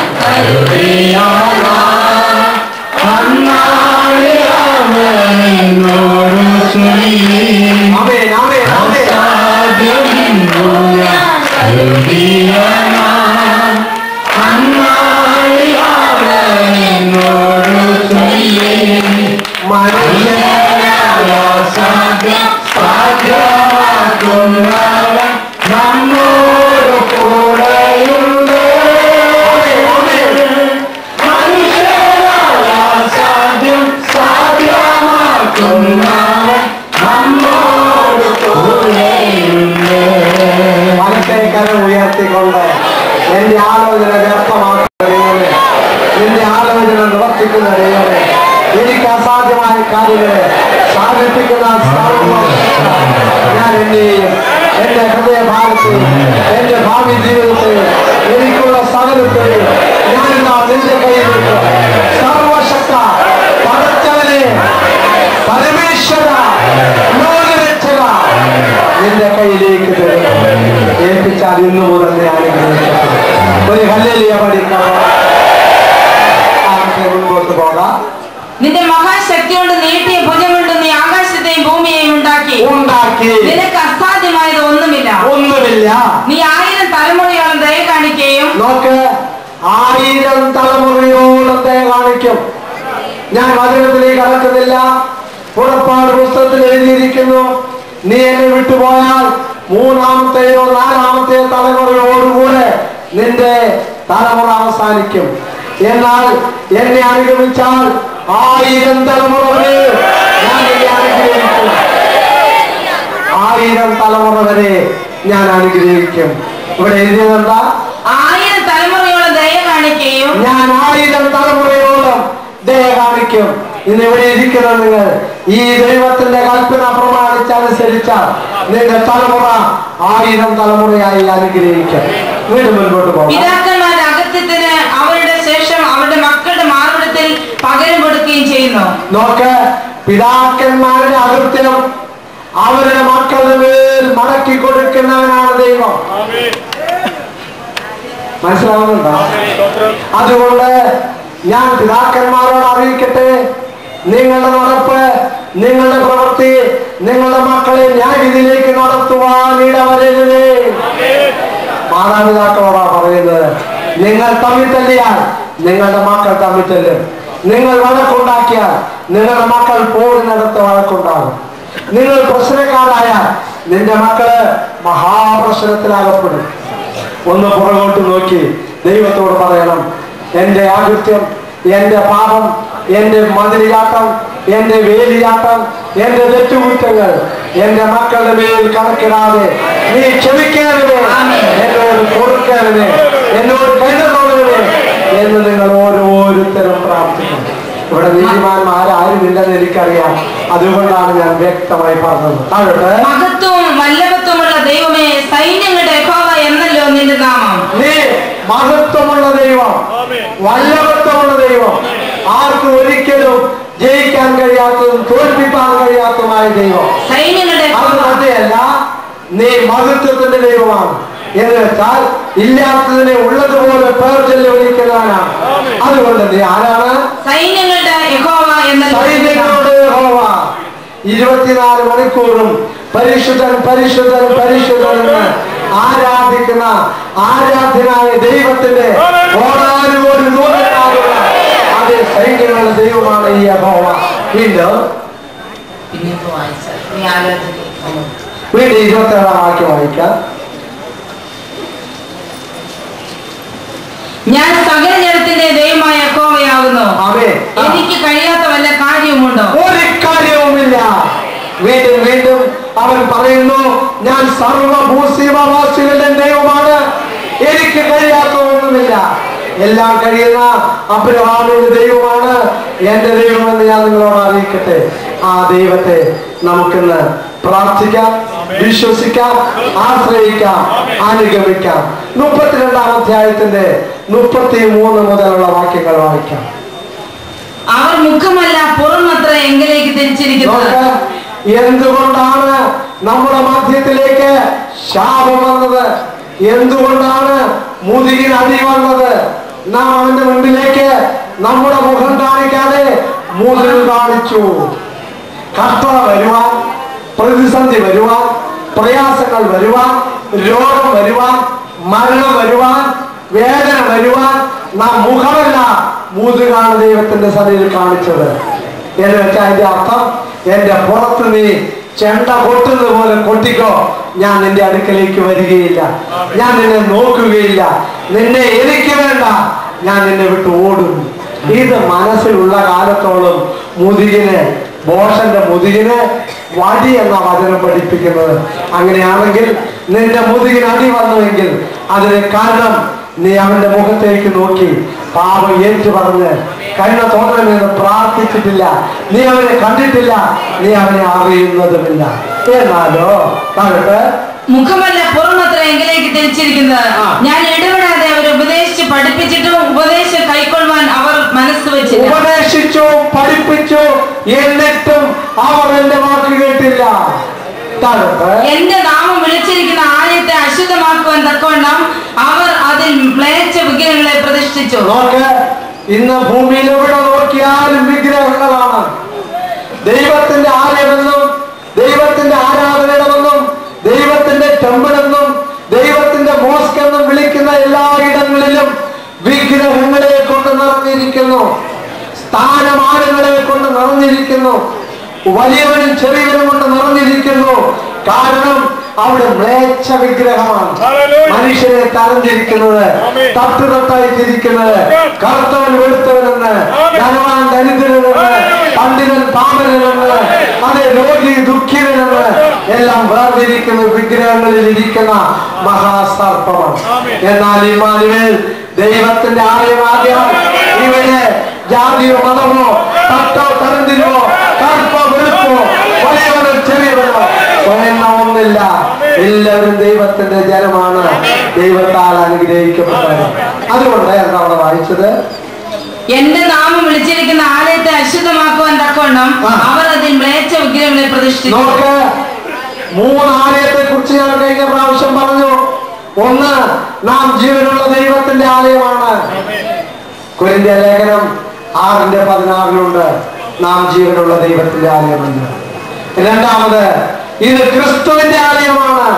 അമേൻ അമേൻ അമേൻ മനുഷ്യൻ നമ്മോട് കൂടെയുണ്ട് സാധ്യം സാധ്യമാക്കുന്നവൻ നമ്മോട് കൂടെയുണ്ട് വലത്തെ കരം ഉയർത്തിക്കൊണ്ട് എന്റെ ആലോചന വ്യർത്ഥമാക്കുന്നവരെ എന്റെ ആലോചന നിവർത്തിക്കുന്നവരെ എനിക്ക് അസാധ്യമായ കാര്യങ്ങളെ സാധിപ്പിക്കുന്ന സർവ്വശക്തൻ ഞാൻ എന്നെയും എന്റെ ഹൃദയഭാഗത്തെയും എന്റെ ഭാവി ജീവിതത്തെയും എനിക്കുള്ള സകലത്തെയും ഞാൻ ഇതാ നിന്റെ കയ്യിലിട്ട് സർവശക്ത പടച്ചവനെ പരമേശ്വര ലോകരക്ഷക നിന്റെ കയ്യിലേക്ക് തരും ഏൽപ്പിച്ചാൽ ഇന്നു മുതൽ ഞാൻ അനുഗ്രഹിക്കട്ടെ. ഒരു ഹല്ലേലൂയ പഠിക്കാം ആദ്യത്തെ മുൻപോട്ട് പോകാം നിന്റെ മഹാശക്തി കൊണ്ട് നീട്ടിയ ഭുജം കൊണ്ട് നീ ആകാശത്തെയും ഭൂമിയെയും ഉണ്ടാക്കി ഉണ്ടാക്കി നിനക്ക് അസാധ്യമായത് ഒന്നുമില്ല ഒന്നുമില്ല നീ ആയിരം തലമുറയോളം ദയ കാണിക്കുകയും നോക്ക് ആയിരം തലമുറയോളം ദയ കാണിക്കും ഞാൻ വചനത്തിലേക്ക് കടക്കുന്നില്ല പുറപ്പാട് പുസ്തകത്തിൽ എഴുതിയിരിക്കുന്നു നീ എന്നെ വിട്ടുപോയാൽ മൂന്നാമത്തെയോ നാലാമത്തെയോ തലമുറയോടുകൂടെ നിന്റെ തലമുറ അവസാനിക്കും എന്നാൽ എന്നെ അനുഗമിച്ചാൽ ആയിരം തലമുറ വരെ ഞാൻ നിന്നെ അനുഗ്രഹിക്കും ആയിരം തലമുറ വരെ ഞാൻ അനുഗ്രഹിക്കും ഇവിടെ എഴുതിയതെന്താ ആയിരം തലമുറയോളം ദയ കാണിക്കുകയും ഞാൻ ആയിരം തലമുറയോളം ദയ കാണിക്കും ഇന്ന് ഇവിടെ ഇരിക്കുന്ന നിങ്ങൾ ഈ ദൈവത്തിന്റെ കൽപ്പന പ്രമാണിച്ചനുസരിച്ചാൽ നിന്റെ തലമുറ ആയിരം തലമുറയായി അനുഗ്രഹിക്കും വീണ്ടും മുൻപോട്ട് പോകാം പിതാക്കന്മാരുടെ അകത്യത്തിന് അവരുടെ ശേഷം അവരുടെ മക്കളുടെ മാർവിടത്തിൽ പകരം കൊടുക്കുകയും ചെയ്യുന്നു നോക്ക് പിതാക്കന്മാരുടെ അകൃത്യം അവരുടെ മക്കളുടെ മേൽ മടക്കി കൊടുക്കുന്നവനാണ് ദൈവം മനസ്സിലാവുന്നുണ്ടോ അതുകൊണ്ട് ഞാൻ പിതാക്കന്മാരോട് അറിയിക്കട്ടെ നിങ്ങളുടെ നടപ്പ് നിങ്ങളുടെ പ്രവൃത്തി നിങ്ങളുടെ മക്കളെ ഞാൻ ഇതിലേക്ക് നടത്തുവാൻ ഇടവരരുതേ മാതാപിതാക്കളോടാ പറയുന്നത് നിങ്ങൾ തമ്മിൽ തല്ലിയാൽ നിങ്ങളുടെ മക്കൾ തമ്മിൽ തല്ലും നിങ്ങൾ വഴക്കുണ്ടാക്കിയാൽ നിങ്ങളുടെ മക്കൾ പോകുന്നിടത്ത് വഴക്കുണ്ടാകും നിങ്ങൾ പ്രശ്നക്കാരായാൽ നിന്റെ മക്കള് മഹാപ്രശ്നത്തിലാകപ്പെടും ഒന്ന് പുറകോട്ട് നോക്കി ദൈവത്തോട് പറയണം എന്റെ ആകൃത്യം എന്റെ പാപം എന്റെ മതിലിയാട്ടം എന്റെ വേലിയാട്ടം എന്റെ തെറ്റുകുറ്റങ്ങൾ എന്റെ മക്കളുടെ മേൽ കണക്കിടാതെ നീ ക്ഷമിക്കരുതേ എന്നോട് കൊടുക്കരുതേ എന്നോട് കരുതണമേ എന്ന് നിങ്ങൾ ഓരോരുത്തരും പ്രാർത്ഥിക്കും ഇവിടെ നീതിമാന്മാർ ആരുമില്ലെന്ന് എനിക്കറിയാം അതുകൊണ്ടാണ് ഞാൻ വ്യക്തമായി പറഞ്ഞത് താഴോട്ട് മഹത്വവും വല്ലഭത്വമുള്ള ദൈവമേ സൈന്യങ്ങളുടെ യഹോവ എന്നല്ലോ നിന്റെ നാമം നീ മഹത്വമുള്ള ദൈവം വല്ലഭത്വമുള്ള ദൈവം ആർക്കും ഒരിക്കലും ജയിക്കാൻ കഴിയാത്തതും തോൽപ്പിക്കാൻ കഴിയാത്തതുമായ ദൈവം സൈന്യങ്ങളുടെ അത് തന്നെയല്ല നീ മഹത്വത്തിന്റെ ദൈവമാണ് എന്ന് വെച്ചാൽ ഇല്ലാത്തതിനെ ഉള്ളതുപോലെ പേർ ചൊല്ലി വിളിക്കുന്നവനാണ് അതുകൊണ്ട് നീ ആരാണ് സൈന്യങ്ങളുടെ യഹോവ എന്ന സൈന്യങ്ങളുടെ യഹോവ ഇരുപത്തിനാല് മണിക്കൂറും പരിശുദ്ധൻ പരിശുദ്ധൻ പരിശുദ്ധൻ എന്ന് ആരാധിക്കുന്ന ആരാധ്യനായ ദൈവത്തിന്റെ ഓടാനുകോടി ദൂരത്താകുന്ന അതേ സൈന്യങ്ങളുടെ ദൈവമാണ് ഈ യഹോവ വീണ്ടും പിന്നെ ഇപ്പൊ വായിച്ചാൽ നീ ആലോചിക്കുന്നു വീണ്ടും ഇരുപത്തി ഏഴാം വാക്യം വായിക്കാം ഞാൻ സകല ജനത്തിന്റെ ദൈവമായ യഹോവയാകുന്നു ആമേ എനിക്ക് കഴിയാത്ത വല്ല കാര്യവുമുണ്ടോ ഒരു കാര്യവുമില്ല വീണ്ടും വീണ്ടും അവൻ പറയുന്നു ഞാൻ സർവഭൂസീമവാസികളുടെ ദൈവമാണ് എനിക്ക് കഴിയാത്തതൊന്നുമില്ല എല്ലാം കഴിയുന്ന അബ്രഹാമിന്റെ ദൈവമാണ് എന്റെ ദൈവമെന്ന് ഞാൻ നിങ്ങളോട് അറിയിക്കട്ടെ ആ ദൈവത്തെ നമുക്കിന്ന് പ്രാർത്ഥിക്കാം വിശ്വസിക്കാം ആശ്രയിക്കാം അനുഗമിക്കാം മുപ്പത്തിരണ്ടാം അധ്യായത്തിന്റെ മുപ്പത്തി മൂന്ന് മുതലുള്ള വാക്യങ്ങൾ വായിക്കാം അവർ മുഖമല്ല പുറമത്ര എങ്കിലേക്ക് തിരിച്ചിരിക്കുന്നത് നോക്ക്, എന്തുകൊണ്ടാണ് നമ്മുടെ മധ്യത്തിലേക്ക് ശാപം വന്നത് എന്തുകൊണ്ടാണ് മുതുകിന് അടി വന്നത് നാം അവന്റെ മുൻപിലേക്ക് നമ്മുടെ മുഖം കാണിക്കാതെ മുതുക് കാണിച്ചു കഷ്ടത വരുവാൻ പ്രതിസന്ധി വരുവാൻ പ്രയാസങ്ങൾ വരുവാൻ രോഗം വരുവാൻ മരണം വരുവാൻ വേദന വരുവാൻ നാം മുഖമല്ല മുതുകാണ് ദൈവത്തിന്റെ സന്നിധിയിൽ കാണിച്ചത് എന്ന് വെച്ചാൽ അതിന്റെ അർത്ഥം എന്റെ പുറത്ത് നീ ചെണ്ട കൊട്ടുന്നത് പോലെ കൊട്ടിക്കോ ഞാൻ നിന്റെ അടുക്കലേക്ക് വരികയില്ല ഞാൻ നിന്നെ നോക്കുകയില്ല നിന്നെ എനിക്ക് വേണ്ട ഞാൻ നിന്നെ വിട്ട് ഓടും ഇത് മനസ്സിലുള്ള കാലത്തോളം മുതുകിന് ബോഷന്റെ മുതുകിന് വടി എന്ന വചനം പഠിപ്പിക്കുന്നത് അങ്ങനെയാണെങ്കിൽ നിന്റെ മുതുകിന് അടി വന്നുവെങ്കിൽ അതിന് കാരണം നീ അവന്റെ മുഖത്തേക്ക് നോക്കി പാപം ഏറ്റു പറഞ്ഞ് കണ്ണ തോന്നണമെന്ന് പ്രാർത്ഥിച്ചിട്ടില്ല നീ അവനെ കണ്ടിട്ടില്ല നീ അവനെ അറിയുന്നതുമില്ല എന്നാലോ കാണട്ടെ മുഖമല്ല പുറമത്ര എങ്കിലേക്ക് തിരിച്ചിരിക്കുന്നത് ആ. ഞാൻ ഇടപെടാതെ അവരെ ഉപദേശിച്ച് പഠിപ്പിച്ചിട്ടും ഉപദേശം കൈക്കൊള്ളുവാൻ അവർ മനസ്സ് വെച്ചില്ല ഉപദേശിച്ചു പഠിപ്പിച്ചു എന്നിട്ടും അവർ എന്റെ വാക്ക് കേട്ടില്ല കാണട്ടെ എന്റെ നാമം വിളിച്ചിരിക്കുന്ന ആലയത്തെ അശുദ്ധമാക്കുവാൻ തക്കവണ്ണം അവർ അതിൽ മ്ലേച്ഛ വിഗ്രഹങ്ങളെ പ്രതിഷ്ഠിച്ചു നോക്ക് ഇന്ന് ഭൂമിയിൽ എവിടെ നോക്കിയാലും വിഗ്രഹങ്ങളാണ് ദൈവത്തിന്റെ ആലയമെന്നും ദൈവത്തിന്റെ ആരാധനയിടമെന്നും ദൈവത്തിന്റെ ടെമ്പിളെന്നും ദൈവത്തിന്റെ മോസ്ക് എന്നും വിളിക്കുന്ന എല്ലായിടങ്ങളിലും വിഗ്രഹങ്ങളെ കൊണ്ട് നിറഞ്ഞിരിക്കുന്നു സ്ഥാനമാനങ്ങളെ കൊണ്ട് നിറഞ്ഞിരിക്കുന്നു വലിയവനും ചെറിയവനും കൊണ്ട് നിറഞ്ഞിരിക്കുന്നു കാരണം അവിടെ മ്ലേച്ഛ വിഗ്രഹമാണ് മനുഷ്യനെ തരഞ്ഞിരിക്കുന്നത് തട്ടുതട്ടായി തിരിക്കുന്നത് കറുത്തവൻ വെളുത്തവനെന്ന് ധനവാൻ ദരിദ്രനെന്ന് പണ്ഡിതൻ പാമനെന്ന് അതെ രോഗി ദുഃഖിതനെന്ന് എല്ലാം വേർതിരിക്കുന്ന വിഗ്രഹങ്ങളിൽ ഇരിക്കുന്ന മഹാസർപ്പമാണ് എന്നാൽ ഇമാനുവേൽ ദൈവത്തിന്റെ ആലയം ആദ്യം ഇവിടെ ജാതിയോ മതമോ തട്ടോ തരംതിരിവോ കറുപ്പോ വെളുപ്പോ വലിയവനോ ചെറിയവനോ സ്വയം ഒന്നില്ല എല്ലാവരും ദൈവത്തിന്റെ ജനമാണ് ദൈവത്താൽ അനുഗ്രഹിക്കപ്പെട്ടത് അതുകൊണ്ട് എന്താ അവിടെ വായിച്ചത് എന്റെ നാമം വിളിച്ചിരിക്കുന്ന ആലയത്തെ അശുദ്ധമാക്കുവാൻ തക്കവണ്ണം ആ. അവർ അതിൽ മ്ലേച്ഛ വിഗ്രഹങ്ങളെ പ്രതിഷ്ഠിച്ചു നോക്ക് മൂന്ന് ആലയത്തെ കുറിച്ച് ഞാൻ കഴിഞ്ഞ പ്രാവശ്യം പറഞ്ഞു ഒന്ന് നാം ജീവനുള്ള ദൈവത്തിന്റെ ആലയമാണ് കുരിന്ത്യ ലേഖനം ആറിന്റെ പതിനാറിലുണ്ട് നാം ജീവനുള്ള ദൈവത്തിന്റെ ആലയമെന്ന് രണ്ടാമത് ഇത് ക്രിസ്തുവിന്റെ ആലയമാണ്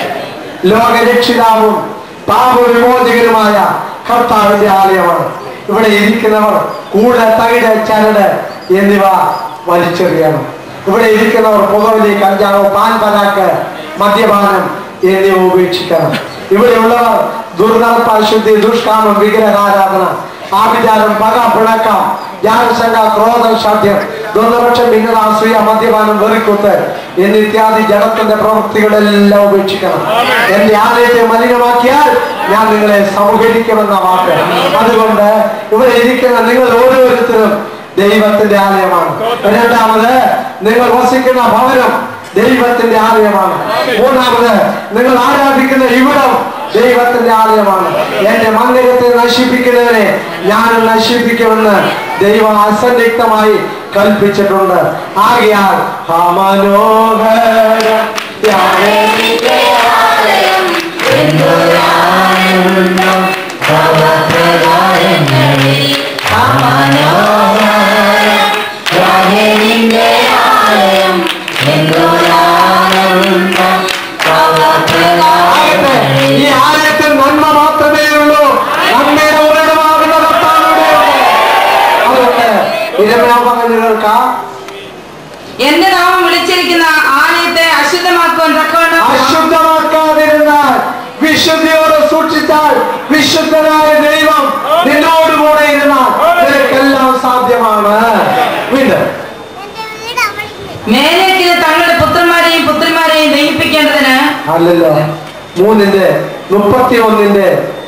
ലോകരക്ഷിതാവും പാപവിമോചകനുമായ കർത്താവിന്റെ ആലയമാണ് ഇവിടെ ഇരിക്കുന്നവർ കൂട് തകിട് ചരട് എന്നിവ വലിച്ചെറിയണം ഇവിടെ ഇരിക്കുന്നവർ പുകവലി കഞ്ചാവ് പാൻ പരാക്ക് മദ്യപാനം എന്നിവ ഉപേക്ഷിക്കണം ഇവിടെയുള്ളവർ ദുർനടപ്പ് അശുദ്ധി ദുഷ്കാമം വിഗ്രഹാരാധന ആഭിചാരം പക പിണക്കം ജാനശങ്ക ക്രോധം ഷാഠ്യം ദുർനപക്ഷം ഭിന്നത അസൂയ മദ്യപാനം വെറിക്കുത്ത് എന്നിത്യാദി ജനത്തിന്റെ പ്രവൃത്തികളെല്ലാം ഉപേക്ഷിക്കണം എന്റെ ആലയത്തെ മലിനമാക്കിയാൽ ഞാൻ നിങ്ങളെ സമൂഹരിക്കുമെന്ന വാക്ക് അതുകൊണ്ട് ഇവിടെ ഇരിക്കുന്ന നിങ്ങൾ ഓരോരുത്തരും ദൈവത്തിന്റെ ആലയമാണ് രണ്ടാമത് നിങ്ങൾ വസിക്കുന്ന ഭവനം ദൈവത്തിന്റെ ആലയമാണ് മൂന്നാമത് നിങ്ങൾ ആരാധിക്കുന്ന ഇവിടം ദൈവത്തിന്റെ ആലയമാണ് എന്റെ മന്ദിരത്തെ നശിപ്പിക്കുന്നതിനെ ഞാനും നശിപ്പിക്കുമെന്ന് ദൈവം അസന്നിഗ്ധമായി കൽപ്പിച്ചിട്ടുണ്ട് ആകയാൽ ആ മനോഹര യാവേ ആകട്ടെ, ഈ ആലയത്തിൽ നന്മ മാത്രമേ ഉള്ളൂ നന്മയുടെ ഉറവിടമാകുന്ന കർത്താവിന്റെ അതുകൊണ്ട് ഇരമ്യാ പറഞ്ഞു കേൾക്കാം എന്റെ നാമം വിളിച്ചിരിക്കുന്ന ആലയത്തെ അശുദ്ധമാക്കുവാൻ തക്കവണ്ണം അശുദ്ധമാക്കാതിരുന്നാൽ വിശുദ്ധിയോടെ സൂക്ഷിച്ചാൽ വിശുദ്ധനായ ദൈവം നിന്നോട് കൂടെ ഇരുന്നാൽ നിനക്കെല്ലാം സാധ്യമാണ് വീണ്ടും മേലേക്ക് തങ്ങളുടെ പുത്രന്മാരെയും പുത്രിമാരെയും ദഹിപ്പിക്കേണ്ടതിന് അല്ലല്ലോ മൂന്നിന്റെ മുപ്പത്തി ഒന്നിന്റെ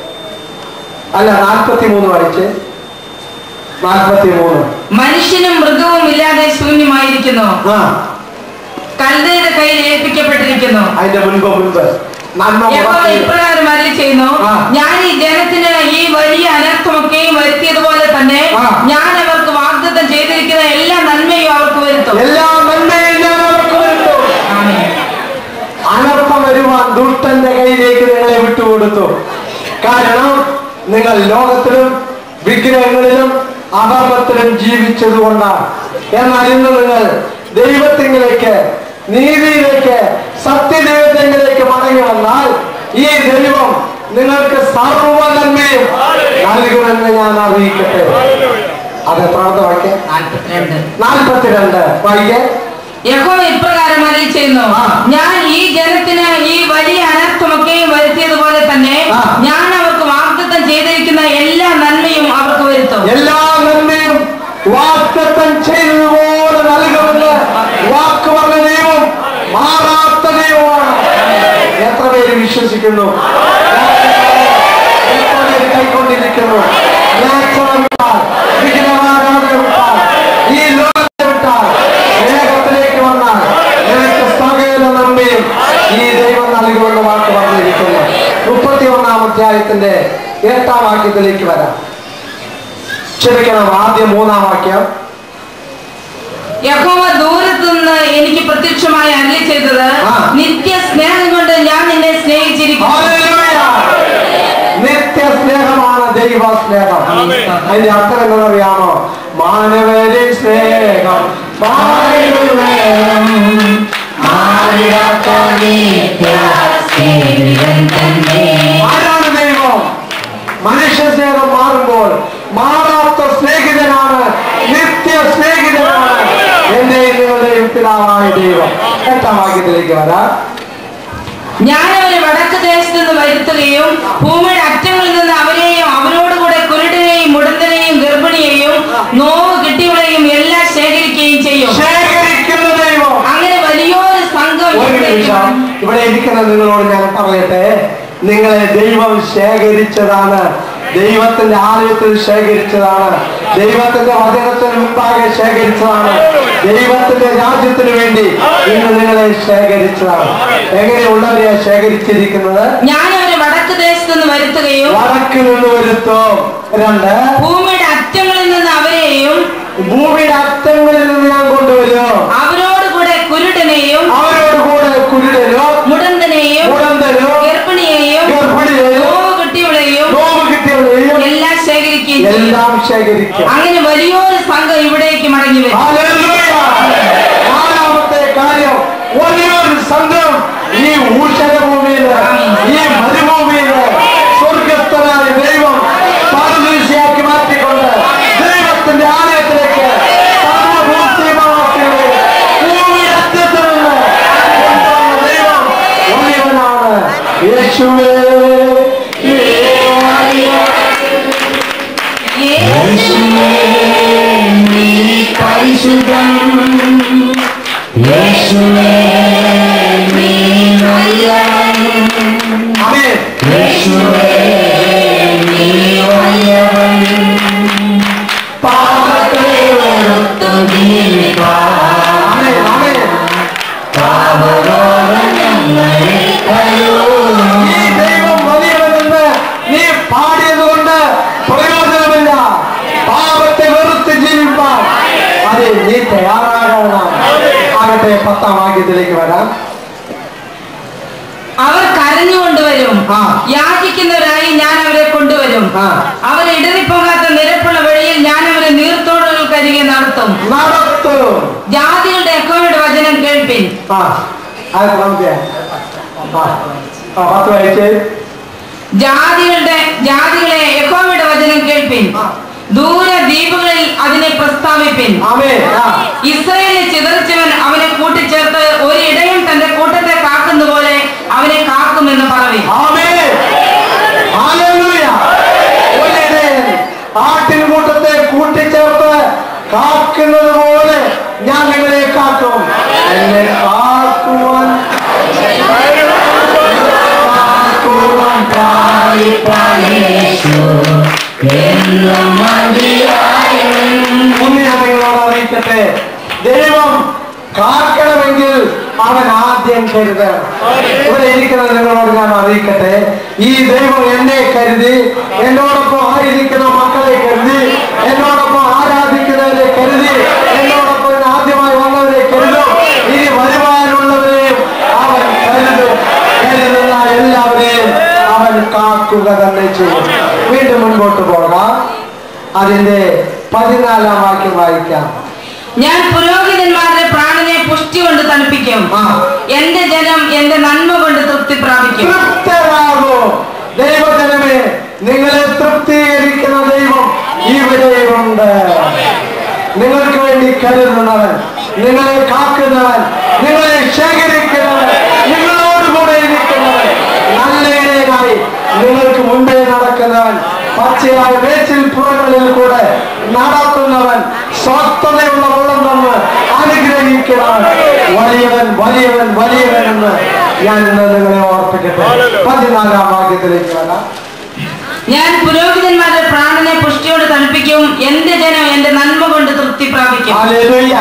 അല്ല നാൽപ്പത്തി മൂന്ന് വായിച്ച് നാൽപ്പത്തി മൂന്ന് മനുഷ്യനും മൃഗവും ഇല്ലാതെ ശൂന്യമായിരിക്കുന്നു ആ കൽതയുടെ കയ്യിൽ ഏൽപ്പിക്കപ്പെട്ടിരിക്കുന്നു അതിന്റെ മുൻപ് മുൻപ് നന്മ യഹോവ മുടക്കി. ഇപ്രകാരം അരുളി ചെയ്യുന്നു ആ. ഞാൻ ഈ ജനത്തിന് ഈ വലിയ അനർത്ഥമൊക്കെയും വരുത്തിയതുപോലെ തന്നെ ആ. ഞാൻ അവർക്ക് വാഗ്ദത്തം ചെയ്തിരിക്കുന്ന എല്ലാ നന്മയും അവർക്ക് വരുത്തും എല്ലാ നന്മയും ഞാൻ അവർക്ക് വരുത്തും ആമേൻ. അനർത്ഥം വരുവാൻ ദുഷ്ടന്റെ കയ്യിലേക്ക് നിങ്ങളെ വിട്ടുകൊടുത്തു കാരണം നിങ്ങൾ ലോകത്തിലും വിഗ്രഹങ്ങളിലും അധർമ്മത്തിലും ജീവിച്ചതുകൊണ്ടാണ് എന്നാൽ ഇന്ന് നിങ്ങൾ ദൈവത്തിങ്കിലേക്ക് നീതിയിലേക്ക് സത്യദൈവത്തിങ്കിലേക്ക് മടങ്ങി വന്നാൽ ഈ ദൈവം നിങ്ങൾക്ക് സർവ നന്മയും നൽകുമെന്ന് ഞാൻ അറിയിക്കട്ടെ അത് എത്രാമത്തെ വാക്യം നാൽപ്പത്തിരണ്ട് നാൽപ്പത്തിരണ്ട് വായിക്കേ യഹോവ ഇപ്രകാരം അരുളി ചെയ്യുന്നു ആ. ഞാൻ ഈ ജനത്തിന് ഈ വലിയ അനർത്ഥമൊക്കെയും വരുത്തിയതുപോലെ തന്നെ ആ. ഞാൻ അവർക്ക് വാഗ്ദത്തം ചെയ്തിരിക്കുന്ന എല്ലാ നന്മയും അവർക്ക് വരുത്തും എല്ലാ നന്മയും വാക്തത്വം ചെയ്തതുപോലെ നൽകുമെന്ന് വാക്ക് പറഞ്ഞ ദൈവം മാറാത്ത ദൈവമാണ് എത്ര പേര് വിശ്വസിക്കുന്നു എത്ര പേര് കൈക്കൊണ്ടിരിക്കുന്നു നേച്ചറെ വിട്ടാൽ വിഗ്രഹാരാധന വിട്ടാൽ ഈ ലോകത്തെ വിട്ടാൽ സ്നേഹത്തിലേക്ക് വന്നാൽ നിനക്ക് സകല നന്മയും ഈ ദൈവം നൽകുമെന്ന് വാക്ക് പറഞ്ഞിരിക്കുന്നു മുപ്പത്തി ഒന്നാം അധ്യായത്തിന്റെ എട്ടാം വാക്യത്തിലേക്ക് വരാം ക്ഷമിക്കണം ആദ്യം മൂന്നാം വാക്യം യഹോവ ദൂരത്തു നിന്ന് എനിക്ക് പ്രത്യക്ഷമായി അരുളി ചെയ്തത് ആ. നിത്യ സ്നേഹം കൊണ്ട് ഞാൻ നിന്നെ സ്നേഹിച്ചിരിക്കുന്നു ഹല്ലേലൂയ. നിത്യ സ്നേഹമാണ് ദൈവ സ്നേഹം അതിന്റെ അർത്ഥം എന്താണെന്നറിയാമോ മാനവരിൽ സ്നേഹം മാനവരിൽ ആരാണ് ദൈവം മനുഷ്യ സ്നേഹം മാറുമ്പോൾ മാറാത്ത സ്നേഹിതനാണ് നിത്യ സ്നേഹിതനാണ് എന്റെയും നിങ്ങളുടെയും പിതാവായ ദൈവം എട്ടാം വാക്യത്തിലേക്ക് വരാം ഞാൻ അവരെ വടക്ക് ദേശത്ത് നിന്ന് വരുത്തുകയും ഭൂമിയുടെ അറ്റങ്ങളിൽ നിന്ന് അവരെയും അവരോടുകൂടെ കുരുടനെയും മുടന്തനെയും ഗർഭിണിയെയും നോവ് കിട്ടിയവളെയും എല്ലാം ശേഖരിക്കുകയും ചെയ്യും ശേഖരിക്കുന്ന ദൈവം അങ്ങനെ വലിയൊരു സംഘം ഒരു ഇവിടേക്ക് നിമിഷം ഇവിടെ ഇരിക്കുന്ന നിങ്ങളോട് ഞാൻ പറയട്ടെ നിങ്ങളെ ദൈവം ശേഖരിച്ചതാണ് ദൈവത്തിന്റെ ആലയത്തിൽ ശേഖരിച്ചതാണ് ദൈവത്തിന്റെ വചനത്തിന് മുമ്പാകെ ശേഖരിച്ചതാണ് ദൈവത്തിന്റെ രാജ്യത്തിന് വേണ്ടി ഇന്ന് നിങ്ങളെ ശേഖരിച്ചതാണ് എങ്ങനെയുള്ളവരെയാ ശേഖരിച്ചിരിക്കുന്നത് ഞാൻ അവരെ വടക്ക് ദേശത്ത് നിന്ന് വരുത്തുകയും വടക്കിൽ നിന്ന് വരുത്തും രണ്ട് ഭൂമിയുടെ അറ്റങ്ങളിൽ നിന്ന് അവരെയും ഭൂമിയുടെ അറ്റങ്ങളിൽ നിന്ന് ഞാൻ കൊണ്ടുവരും അവരോടുകൂടെ കുരുടനെയും അവരോട് കൂടെ കുരുടനോ മുടന്തനെയും മുടന്തനോ ഗർഭിണിയെയും ഗർഭിണിയെയും നോവ് കിട്ടിയവളെയും നോവ് കിട്ടിയവരെയും എല്ലാം ശേഖരിക്കുകയും ചെയ്യും എല്ലാം ശേഖരിക്കും അങ്ങനെ വലിയൊരു സംഘം ഇവിടേക്ക് മടങ്ങി വരും ഹല്ലേലൂയ. നാലാമത്തെ കാര്യം വലിയൊരു സംഘം ഈ ഊഷരഭൂമിയിൽ ഈ മരുഭൂമിയിൽ സ്വർഗസ്ഥനായ ദൈവം പാരദീസിയാക്കി മാറ്റിക്കൊണ്ട് ദൈവത്തിന്റെ ആലയത്തിലേക്ക് സർവ്വഭൂതിമാക്കിയത് ഭൂമിയുടെ അറ്റത്ത് നിന്ന് കൊണ്ടുവന്ന ദൈവം വലിയവനാണ് യേശുവേ യേശുവേ, പരിശുദ്ധം യേശുവേ നീ നല്ലവൻ ആമേൻ യേശുവേ നീ വലിയവൻ പാപത്തെ വെറുത്തു ജീവിക്കാൻ ആമേൻ ആമേൻ പാപരോഗം ഞങ്ങളെ കഴിവൂ ഈ ദൈവം ആകട്ടെ ആരാകണം ആകട്ടെ പത്താം വാക്യത്തിലേക്ക് വരാം അവർ കരഞ്ഞുകൊണ്ടുവരും ആ. യാചിക്കുന്നവരായി ഞാൻ അവരെ കൊണ്ടുവരും ആ. അവർ ഇടറിപ്പോകാത്ത നിരപ്പുള്ള വഴിയിൽ ഞാൻ അവരെ നീർത്തോടുകൾക്കരികെ നടത്തും നടത്തും ജാതികളുടെ യഹോവയുടെ വചനം കേൾപ്പിൻ ആ അത് നമുക്ക് ആ ആ പത്ത് വായിച്ചേ ജാതികളുടെ ജാതികളെ യഹോവയുടെ വചനം കേൾപ്പിൻ ദൂര ദ്വീപുകളിൽ അതിനെ പ്രസ്താവിപ്പിൻ ആമേ ആ ഇസ്രയേലിനെ ചിതറിച്ചവൻ അവനെ കൂട്ടിച്ചേർത്ത് ഒരു ഇടയൻ തന്റെ കൂട്ടത്തെ കാക്കുന്ന പോലെ അവനെ കാക്കുമെന്ന് പറയും ആമേ ഹല്ലേലൂയ ഒരിടയൻ ആട്ടിൻകൂട്ടത്തെ കൂട്ടിച്ചേർത്ത് കാക്കുന്നത് പോലെ ഞാൻ നിങ്ങളെ കാക്കും എന്നെ കാക്കുവാൻ കാക്കുവാൻ കാളിപ്പാനേശു എന്നും മതിയായവൻ ഒന്ന് ഞാൻ നിങ്ങളോട് അറിയിക്കട്ടെ ദൈവം കാക്കണമെങ്കിൽ അവൻ ആദ്യം കരുതണം ഇവിടെ ഇരിക്കുന്ന നിങ്ങളോട് ഞാൻ അറിയിക്കട്ടെ ഈ ദൈവം എന്നെ കരുതി എന്നോടൊപ്പം ആയിരിക്കുന്ന മക്കളെ കരുതി എന്നോടൊപ്പം ആരാധിക്കുന്നവരെ കരുതി എന്നോടൊപ്പം ഇന്ന് ആദ്യമായി വന്നവരെ കരുതും ഇനി വരുവാനുള്ളവരെയും അവൻ കരുതും കരുതുന്ന എല്ലാവരെയും അവൻ കാക്കുക തന്നെ ചെയ്യും വീണ്ടും മുൻപോട്ട് പോകാം അതിന്റെ പതിനാലാം വാക്യം വായിക്കാം ഞാൻ പുരോഹിതന്മാരുടെ പ്രാണനെ പുഷ്ടി കൊണ്ട് തണുപ്പിക്കും ആ. എന്റെ ജനം എന്റെ നന്മ കൊണ്ട് തൃപ്തി പ്രാപിക്കും തൃപ്തരാകൂ ദൈവജനമേ നിങ്ങളെ തൃപ്തീകരിക്കുന്ന ദൈവം ഇവിടെയുണ്ട് നിങ്ങൾക്ക് വേണ്ടി കരുതുന്നവൻ നിങ്ങളെ കാക്കുന്നവൻ നിങ്ങളെ ശേഖരിക്കുന്നവൻ നിങ്ങളോടുകൂടെ ഇരിക്കുന്നവൻ നല്ല ഇടയനായി നിങ്ങൾക്ക് മുൻപേ നടക്കുന്നവൻ പച്ചയായ വേച്ചിൽ പുറങ്ങളിൽ കൂടെ നടത്തുന്നവൻ സ്വസ്ഥതയുള്ള വെള്ളം തന്ന് അനുഗ്രഹിക്കുന്നവൻ വലിയവൻ വലിയവൻ വലിയവൻ എന്ന് ഞാൻ ഇന്ന് നിങ്ങളെ ഓർപ്പിക്കട്ടെ പതിനാലാം വാക്യത്തിലേക്ക് വരാം ഞാൻ പുരോഹിതന്മാരുടെ പ്രാണനെ പുഷ്ടിയോട് തണുപ്പിക്കും എന്റെ ജനം എന്റെ നന്മ കൊണ്ട് തൃപ്തി പ്രാപിക്കും ഹല്ലേലൂയ.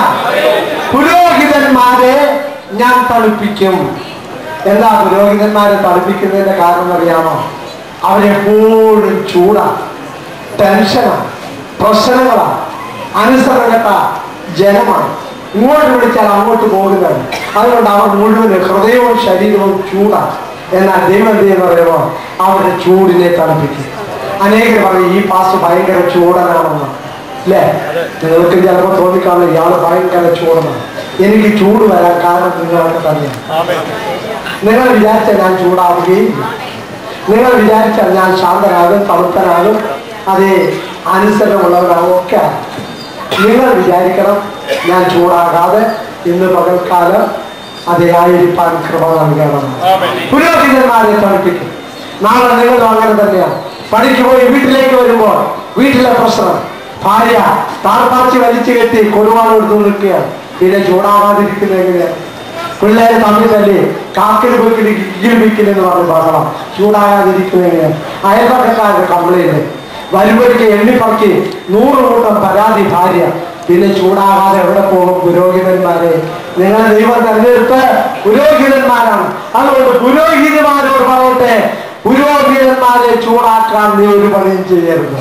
പുരോഹിതന്മാരെ ഞാൻ തണുപ്പിക്കും എന്താ പുരോഹിതന്മാരെ തണുപ്പിക്കുന്നതിന്റെ കാരണം അറിയാമോ അവരെപ്പോഴും ചൂടാണ് ടെൻഷനാണ് പ്രശ്നങ്ങളാണ് അനുസരണപ്പെട്ട ജനമാണ് ഇങ്ങോട്ട് വിളിച്ചാൽ അങ്ങോട്ട് പോകുന്നതാണ് അതുകൊണ്ട് അവർ മുഴുവൻ ഹൃദയവും ശരീരവും ചൂടാണ് എന്നാൽ ദൈവം എന്ത് ചെയ്യുന്ന പറയുമോ അവരുടെ ചൂടിനെ തണുപ്പിക്കും അനേകർ പറയും ഈ പാസ് ഭയങ്കര ചൂടനാണെന്ന് അല്ലേ നിങ്ങൾക്ക് ചിലപ്പോൾ തോന്നിക്കാണും ഇയാൾ ഭയങ്കര ചൂടനാണ് എനിക്ക് ചൂട് വരാൻ കാരണം നിങ്ങളൊക്കെ തന്നെയാണ് നിങ്ങൾ വിചാരിച്ചാൽ ഞാൻ ചൂടാവുകയും നിങ്ങൾ വിചാരിച്ചാൽ ഞാൻ ശാന്തനാകും തണുപ്പനാകും അതേ അനുസരണമുള്ളവരാകും ഒക്കെ ആകും. നിങ്ങൾ വിചാരിക്കണം ഞാൻ ചൂടാകാതെ ഇന്ന് പകൽക്കാലം അതേ ആയിരിക്കാൻ കൃപ നൽകണം പുരോഹിതന്മാരെ തണുപ്പിക്കും നാളെ നിങ്ങളും അങ്ങനെ തന്നെയാണ് പണിക്ക് പോയി വീട്ടിലേക്ക് വരുമ്പോൾ വീട്ടിലെ പ്രശ്നം ഭാര്യ താർപ്പാച്ചി വലിച്ചു കെട്ടി കൊടുവാൻ കൊടുത്തു നിൽക്കുകയാണ് പിന്നെ ചൂടാകാതിരിക്കുന്നത് എങ്ങനെയാണ് പിള്ളേരെ തമ്മിൽ തല്ലി കാക്കിൽ പോയിക്കിൽ ഇകിൽപ്പിക്കിൽ എന്ന് പറഞ്ഞ് ബഹളം ചൂടാകാതിരിക്കുന്നത് എങ്ങനെയാണ് അയൽപക്കക്കാരുടെ കംപ്ലൈന്റ് വരുമ്പോഴേക്ക് എണ്ണിപ്പറക്കി നൂറ് കൂട്ടം പരാതി ഭാര്യ പിന്നെ ചൂടാകാതെ എവിടെ പോകും പുരോഹിതന്മാരെ നിങ്ങളെ ദൈവം തെരഞ്ഞെടുത്ത് പുരോഹിതന്മാരാണ് അതുകൊണ്ട് പുരോഹിതന്മാരോട് പറയട്ടെ പുരോഹിതന്മാരെ ചൂടാക്കാൻ നീ ഒരു പണിയും ചെയ്യരുത്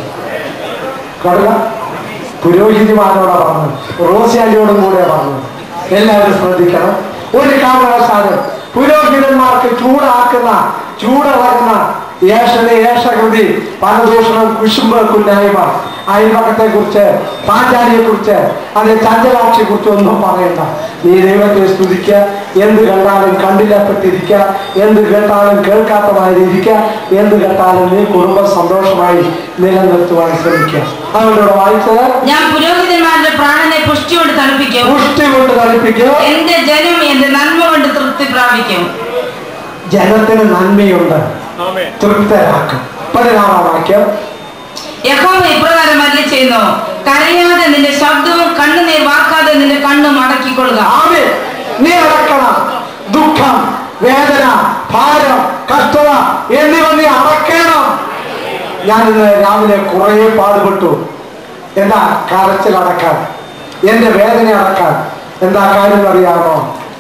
കടുക പുരോഹിതിമാരോടാ പറഞ്ഞത് റോസിയാലിയോടും കൂടെ പറഞ്ഞത് എല്ലാവരും ശ്രദ്ധിക്കണം ഒരു കാരണവശാലും പുരോഹിതന്മാർക്ക് ചൂടാക്കുന്ന ചൂടിറക്കുന്ന ഏഷണ ഏഷകൃതി പരദൂഷണം കുശുമ്പ് കുന്നായ്മ അയൽപക്കത്തെ കുറിച്ച് പാഞ്ചാലിയെ കുറിച്ച് അതേ ചഞ്ചലാക്ഷിയെ കുറിച്ച് ഒന്നും പറയണ്ട നീ ദൈവത്തെ സ്തുതിക്കുക എന്ത് കണ്ടാലും കണ്ടില്ലപ്പെട്ടിരിക്കുക എന്ത് കേട്ടാലും കേൾക്കാത്തതായിരിക്കുക എന്ത് കേട്ടാലും നീ കുടുംബം സന്തോഷമായി നിലനിർത്തുവാൻ ശ്രമിക്കുക അതുകൊണ്ട് ഇവിടെ വായിച്ചത് ഞാൻ പുരോഹിതന്മാരുടെ പ്രാണനെ പുഷ്ടിയോട് തണുപ്പിക്കും പുഷ്ടി കൊണ്ട് കളിപ്പിക്കുക എന്റെ ജനം എന്റെ നന്മ കൊണ്ട് തൃപ്തി പ്രാപിക്കും ജനത്തിന് നന്മയുണ്ട് തൃപ്തരാക്കും പതിനാറാം വാക്യം യഹോവ ഇപ്രകാരം അരളി ചെയ്യുന്നു കരയാതെ നിന്റെ ശബ്ദവും കണ്ണുനീർ വാക്കാതെ നിന്റെ കണ്ണും അടക്കിക്കൊള്ളുക ആമേ നീ അടക്കണം ദുഃഖം വേദന ഭാരം കഷ്ടത എന്നിവ നീ അടക്കണം ഞാൻ ഇന്ന് രാവിലെ കുറേ പാടുപെട്ടു എന്താ കരച്ചിൽ അടക്കാൻ എന്റെ വേദന അടക്കാൻ എന്താ കാര്യം അറിയാമോ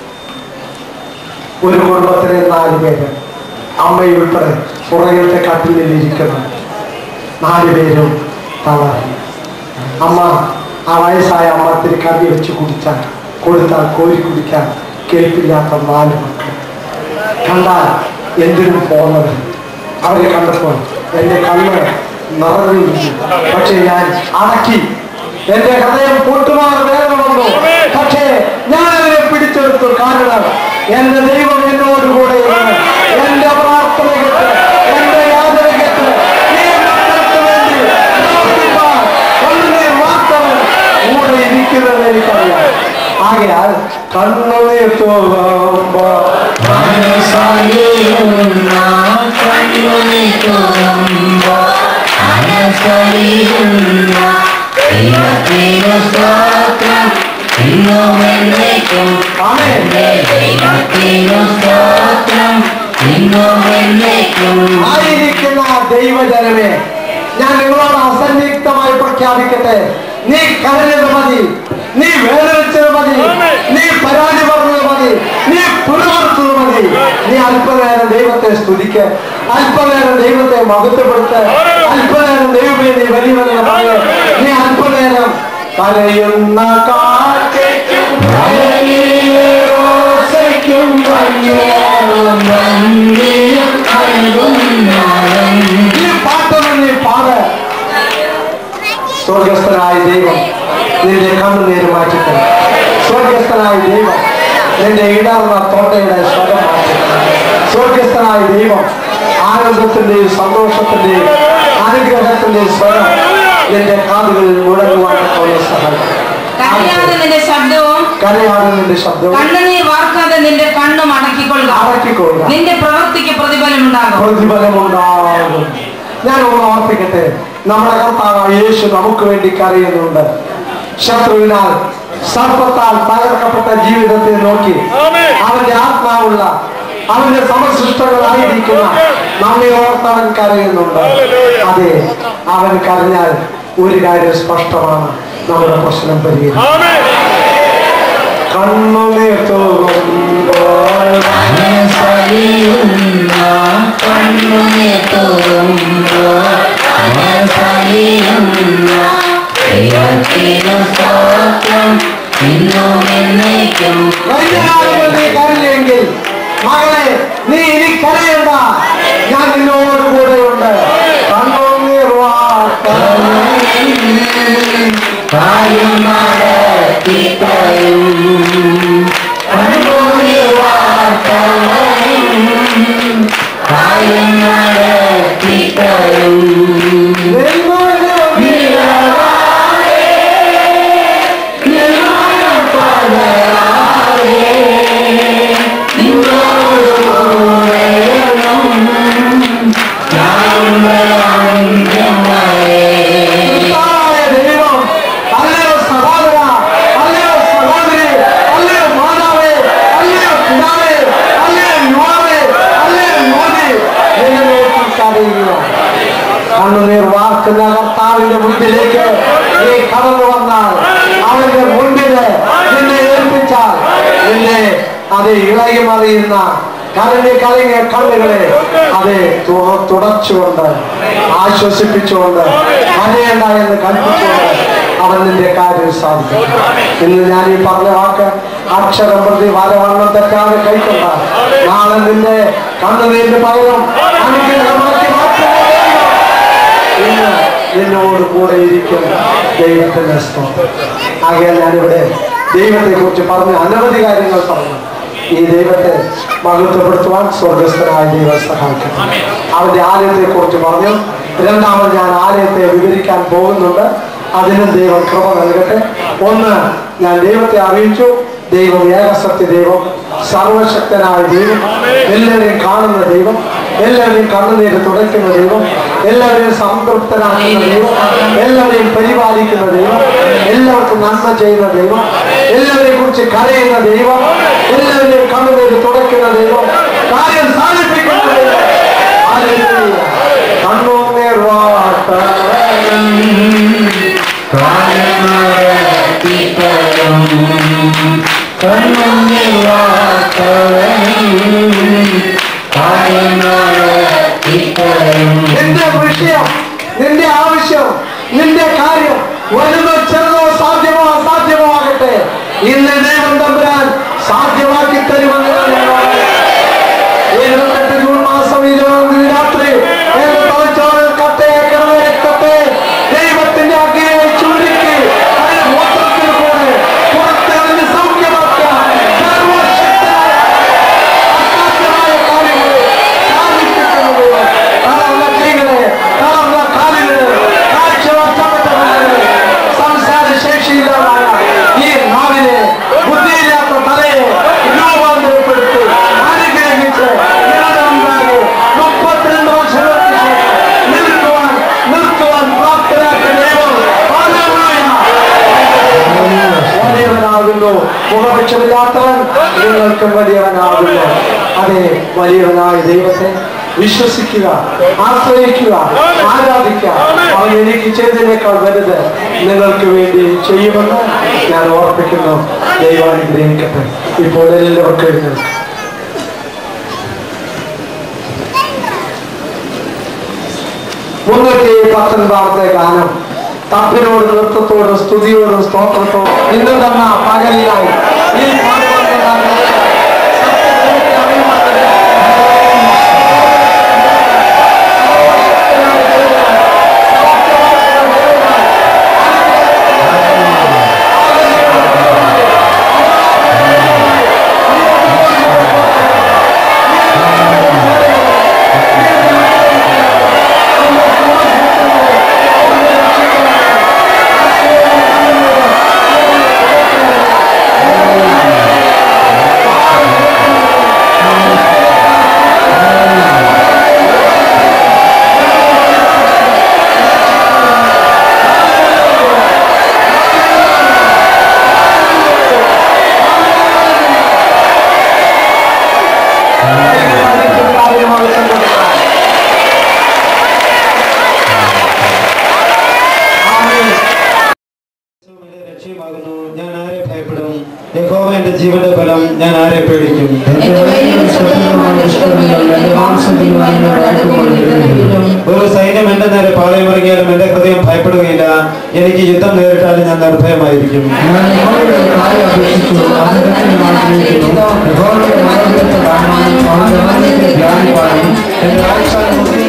ഒരു കുടുംബത്തിലെ നാല് പേര് അമ്മയുൾപ്പെടെ പുറകിലത്തെ കട്ടിലിൽ ഇരിക്കുന്നു നാല് പേരും തളർന്നു അമ്മ ആ വയസ്സായ അമ്മ ഇത്തിരി കറി വെച്ച് കുടിച്ചാൽ കൊടുത്താൽ കോരി കുടിക്കാൻ കേൾപ്പില്ലാത്ത നാല് മക്കൾ കണ്ടാൽ എന്തിനും പോകുന്നത് അവരെ കണ്ടപ്പോൾ എന്റെ കണ്ണ് നിറഞ്ഞു പക്ഷെ ഞാൻ അടക്കി എന്റെ ഹൃദയം പൊട്ടുമാർ വേദന വന്നു പക്ഷേ ഞാൻ അവരെ പിടിച്ചെടുത്തു കാരണം എന്റെ ദൈവം എന്നോട് കൂടെ എന്റെ പ്രാർത്ഥന കേട്ട് എന്റെ യാതന കേട്ട് ഈ മക്കൾക്ക് വേണ്ടി പ്രാർത്ഥിപ്പാൻ ഒന്നിനെ മാത്രം കൂടെ ഇരിക്കുന്നത് എനിക്കറിയാം ആകയാൽ കണ്ണുനീർ തോന്നുമ്പോ മനസ്സലിയുന്ന കണ്ണുനിട്ടുമ്പോ മനസ്സലിയുന്ന ദൈവത്തിനു സ്തോത്രം ഇന്നും എന്നേക്കും ആമേൻ. ദൈവത്തിനു സ്തോത്രം ഇന്നും എന്നേക്കും ആയിരിക്കുന്ന ദൈവജനമേ ഞാൻ നിങ്ങളോട് അസന്നിഗ്ധമായി പ്രഖ്യാപിക്കട്ടെ നീ കരഞ്ഞത് മതി നീ വേദനിച്ചത് മതി നീ പരാതി പറഞ്ഞത് മതി നീ പുനർത്തത് മതി നീ അല്പനേരം ദൈവത്തെ സ്തുതിക്ക് അല്പനേരം ദൈവത്തെ മഹത്വപ്പെടുത്ത് അല്പനേരം ദൈവമേ നീ വലിയവനെന്ന് പറയ് നീ അല്പനേരം കരയുന്ന കാറ്റയ്ക്കും ഓസയ്ക്കും വന്യേറും വന്ദിയും അഴുകുന്നാലും ഈ പാട്ടൊന്നും നീ പാട് സ്വർഗസ്ഥനായ ദൈവം നിന്റെ കണ്ണുനീര് മാറ്റിക്കും സ്വർഗസ്ഥനായ ദൈവം നിന്റെ ഇടർന്ന തൊണ്ടയുടെ സ്വരം മാറ്റിക്കും സ്വർഗസ്ഥനായ ദൈവം ആനന്ദത്തിന്റെയും സന്തോഷത്തിന്റെയും അനുഗ്രഹത്തിന്റെയും സ്വരം നിന്റെ കാതുകളിൽ മുഴങ്ങുവാൻ പോലെ സഹായിക്കും കരയാതെ നിന്റെ ശബ്ദവും കരയാതെ നിന്റെ ശബ്ദവും കണ്ണുനീർ വാർക്കാതെ നിന്റെ കണ്ണും അടക്കിക്കൊള്ളുക അടക്കിക്കൊള്ളുക നിന്റെ പ്രവൃത്തിക്ക് പ്രതിഫലം ഉണ്ടാകും പ്രതിഫലമുണ്ടാകും ഞാൻ ഒന്ന് ഓർപ്പിക്കട്ടെ നമ്മുടെ കർത്താവ് യേശു നമുക്ക് വേണ്ടി കരയുന്നുണ്ട് ശത്രുവിനാൽ സർപ്പത്താൽ തകർക്കപ്പെട്ട ജീവിതത്തെ നോക്കി അവന്റെ ആത്മാവുള്ള അവന്റെ സമസൃഷ്ടങ്ങളായിരിക്കുന്ന നമ്മെ ഓർത്തവൻ കരയുന്നുണ്ട് അതെ അവൻ കരഞ്ഞാൽ ഒരു കാര്യം സ്പഷ്ടമാണ് നമ്മുടെ പ്രശ്നം പരിഹരിക്കും കണ്ണുനീർ തോന്നുമ്പോൾ മനസ്സലിയുന്ന കണ്ണുനിട്ടുമ്പോ മനസ്സലിയുന്ന ദൈവത്തിനു സ്തോത്രം ഇന്നും എന്നേക്കും കഴിഞ്ഞ കാലങ്ങൾ നീ കരഞ്ഞെങ്കിൽ മകളെ നീ ഇനി കരയണ്ട ഞാൻ നിന്നോട് കൂടെയുണ്ട് കണ്ണുനീർ വാർത്തകൾ കാര്യം നടത്തിത്തരും കണ്ണുനീർ വാർത്തവരും കാര്യം നടത്തിത്തരും ദൈവം അല്ലയോ സഹോദര അല്ലയോ സഹോദരി അല്ലയോ മാതാവേ അല്ലയോ പിതാവേ അല്ലയോ യുവാവേ അല്ലയോ യുവതി എന്നെ നോക്കി കരയുക കണ്ണുനീർ വാർക്കുന്ന കർത്താവിന്റെ മുൻപിലേക്ക് നീ കടന്നു വന്നാൽ അവന്റെ മുൻപില് നിന്നെ ഏൽപ്പിച്ചാൽ നിന്നെ അത് ഇളകി മറിയുന്ന കരഞ്ഞ് കലങ്ങിയ കണ്ണുകളെ അത് തു- തുടച്ചുകൊണ്ട് ആശ്വസിപ്പിച്ചുകൊണ്ട് കരയണ്ട എന്ന് കൽപ്പിച്ചുകൊണ്ട് അവൻ നിന്റെ കാര്യം സാധിക്കും ഇന്ന് ഞാൻ ഈ പറഞ്ഞ വാക്ക് അക്ഷരം പ്രതി വരവണ്ണം തെറ്റാതെ കൈക്കൊണ്ടാൽ നാളെ നിന്റെ കണ്ണുനീരിന് പകരം അനുഗ്രഹമാക്കി മാറ്റുന്ന ദൈവം ഇന്ന് നിന്നോട് കൂടെ ഇരിക്കും ദൈവത്തിന്റെ സ്തോത്രം ആകയാൽ ഞാനിവിടെ ദൈവത്തെ കുറിച്ച് പറഞ്ഞ അനവധി കാര്യങ്ങൾ പറഞ്ഞു ഈ ദൈവത്തെ മഹത്വപ്പെടുത്തുവാൻ സ്വർഗസ്ഥനായ ദൈവം സഹായിക്കും അവന്റെ ആലയത്തെ കുറിച്ച് പറഞ്ഞു രണ്ടാമത് ഞാൻ ആലയത്തെ വിവരിക്കാൻ പോകുന്നുണ്ട് അതിനും ദൈവം കൃപ നൽകട്ടെ ഒന്ന് ഞാൻ ദൈവത്തെ അറിയിച്ചു ദൈവം ഏകസത്യ ദൈവം സർവശക്തനായ ദൈവം എല്ലാവരെയും കാണുന്ന ദൈവം എല്ലാവരെയും കണ്ണുനീര് തുടയ്ക്കുന്ന ദൈവം എല്ലാവരെയും സംതൃപ്തനാക്കുന്ന ദൈവം എല്ലാവരെയും പരിപാലിക്കുന്ന ദൈവം എല്ലാവർക്കും നന്മ ചെയ്യുന്ന ദൈവം എല്ലാവരെയും കുറിച്ച് കരയുന്ന ദൈവം എല്ലാവരെയും കണ്ണുനീര് തുടയ്ക്കുന്ന ദൈവം കാര്യം സാധിപ്പിക്കുന്ന ദൈവം ഹല്ലേലൂയ. കണ്ണുനീർ വാർത്തവൻ കാര്യം നടത്തിത്തരും കണ്ണുനീർ വാർത്തവരും കാര്യം നടത്തിത്തരും നിന്റെ വിഷയം നിന്റെ ആവശ്യം നിന്റെ കാര്യം വലുതോ ചെറുതോ സാധ്യ ദൈവം തമ്പുരാൻ സാധ്യമാക്കി തരുമെന്ന് ഞാൻ നിങ്ങളോട് ഇരുപത്തെട്ട് ജൂൺ മാസം ഇരുപതാം തീയതി രാത്രി ഏത് തലച്ചോറിൽ കട്ടയേക്കണമേ രക്തത്തെ ദൈവത്തിന്റെ അഗ്നിയെ ചുരുക്കി അതിന് മൊത്തത്തിൽ കൂടെ പുറത്തെറിഞ്ഞ് സൗഖ്യമാക്കാൻ സർവശക്തനായ അസാധ്യമായ കാര്യങ്ങളെ സാധിപ്പിക്കുന്നത് തളർന്ന കൈകളെ തളർന്ന കാലുകളെ കാഴ്ച നഷ്ടപ്പെട്ടവരെ സംസാര ശേഷിയില്ലാതായ ഈ നാവിനെ ബുദ്ധിയില്ലാത്ത തലയെ രൂപാന്തരപ്പെടുത്തി അനുഗ്രഹിച്ച് ഇടമുണ്ടാകെ മുപ്പത്തിരണ്ട് വർഷങ്ങൾക്ക് ശേഷം നിൽക്കുവാൻ നിർത്തുവാൻ പ്രാപ്തരാക്കിയ ദൈവം ഹല്ലേലൂയ. വലിയവനാകുന്നു മുഖപക്ഷമില്ലാത്തവൻ നിങ്ങൾക്കും വലിയവനാകുന്നു അതെ വലിയവനായ ദൈവത്തെ വിശ്വസിക്കുക ആശ്രയിക്കുക ആരാധിക്കുക അവൻ എനിക്ക് ചെയ്തതിനേക്കാൾ വലുത് നിങ്ങൾക്ക് വേണ്ടി ചെയ്യുമെന്ന് ഞാൻ ഓർപ്പിക്കുന്നു ദൈവം അനുഗ്രഹിക്കട്ടെ ഇപ്പോൾ എല്ലാവർക്കും എഴുന്നേൽക്കാം മുന്നൂറ്റി പത്തൊൻപതാമത്തെ ഗാനം തപ്പിനോട് നൃത്തത്തോടും സ്തുതിയോടും സ്തോത്രത്തോടും ഇന്ന് തന്ന പകലിലായി ഈ പാടുവാന്റെ ഗാനം സത്യദൈവത്തെ അറിയുവാനുള്ള ലക്ഷ്യമാകുന്നു ഞാൻ ആരെ ഭയപ്പെടും യഹോവ എന്റെ ജീവന്റെ ഫലം ഞാൻ ആരെ പേടിക്കും എന്റെ വഴിയിൽ ശത്രുക്കളോട് ഇഷ്ടമില്ല എന്റെ മാംസം തിന്നുവാൻ എന്നോട് അടുത്തുകൊണ്ടിരുന്നെങ്കിലും ഒരു സൈന്യം എന്റെ നേരെ പാളയമിറങ്ങിയാലും എന്റെ ഹൃദയം ഭയപ്പെടുകയില്ല എനിക്ക് യുദ്ധം നേരിട്ടാലും ഞാൻ നിർഭയമായിരിക്കും ഞാൻ യഹോവയുടെ കാര്യം അപേക്ഷിച്ചു ആദരത്തിന് ആഗ്രഹിക്കുന്നു യഹോവയുടെ മാർഗത്തെ കാണുവാനും അവന്റെ വചനത്തെ ധ്യാനിപ്പാനും എന്റെ ആഴ്ച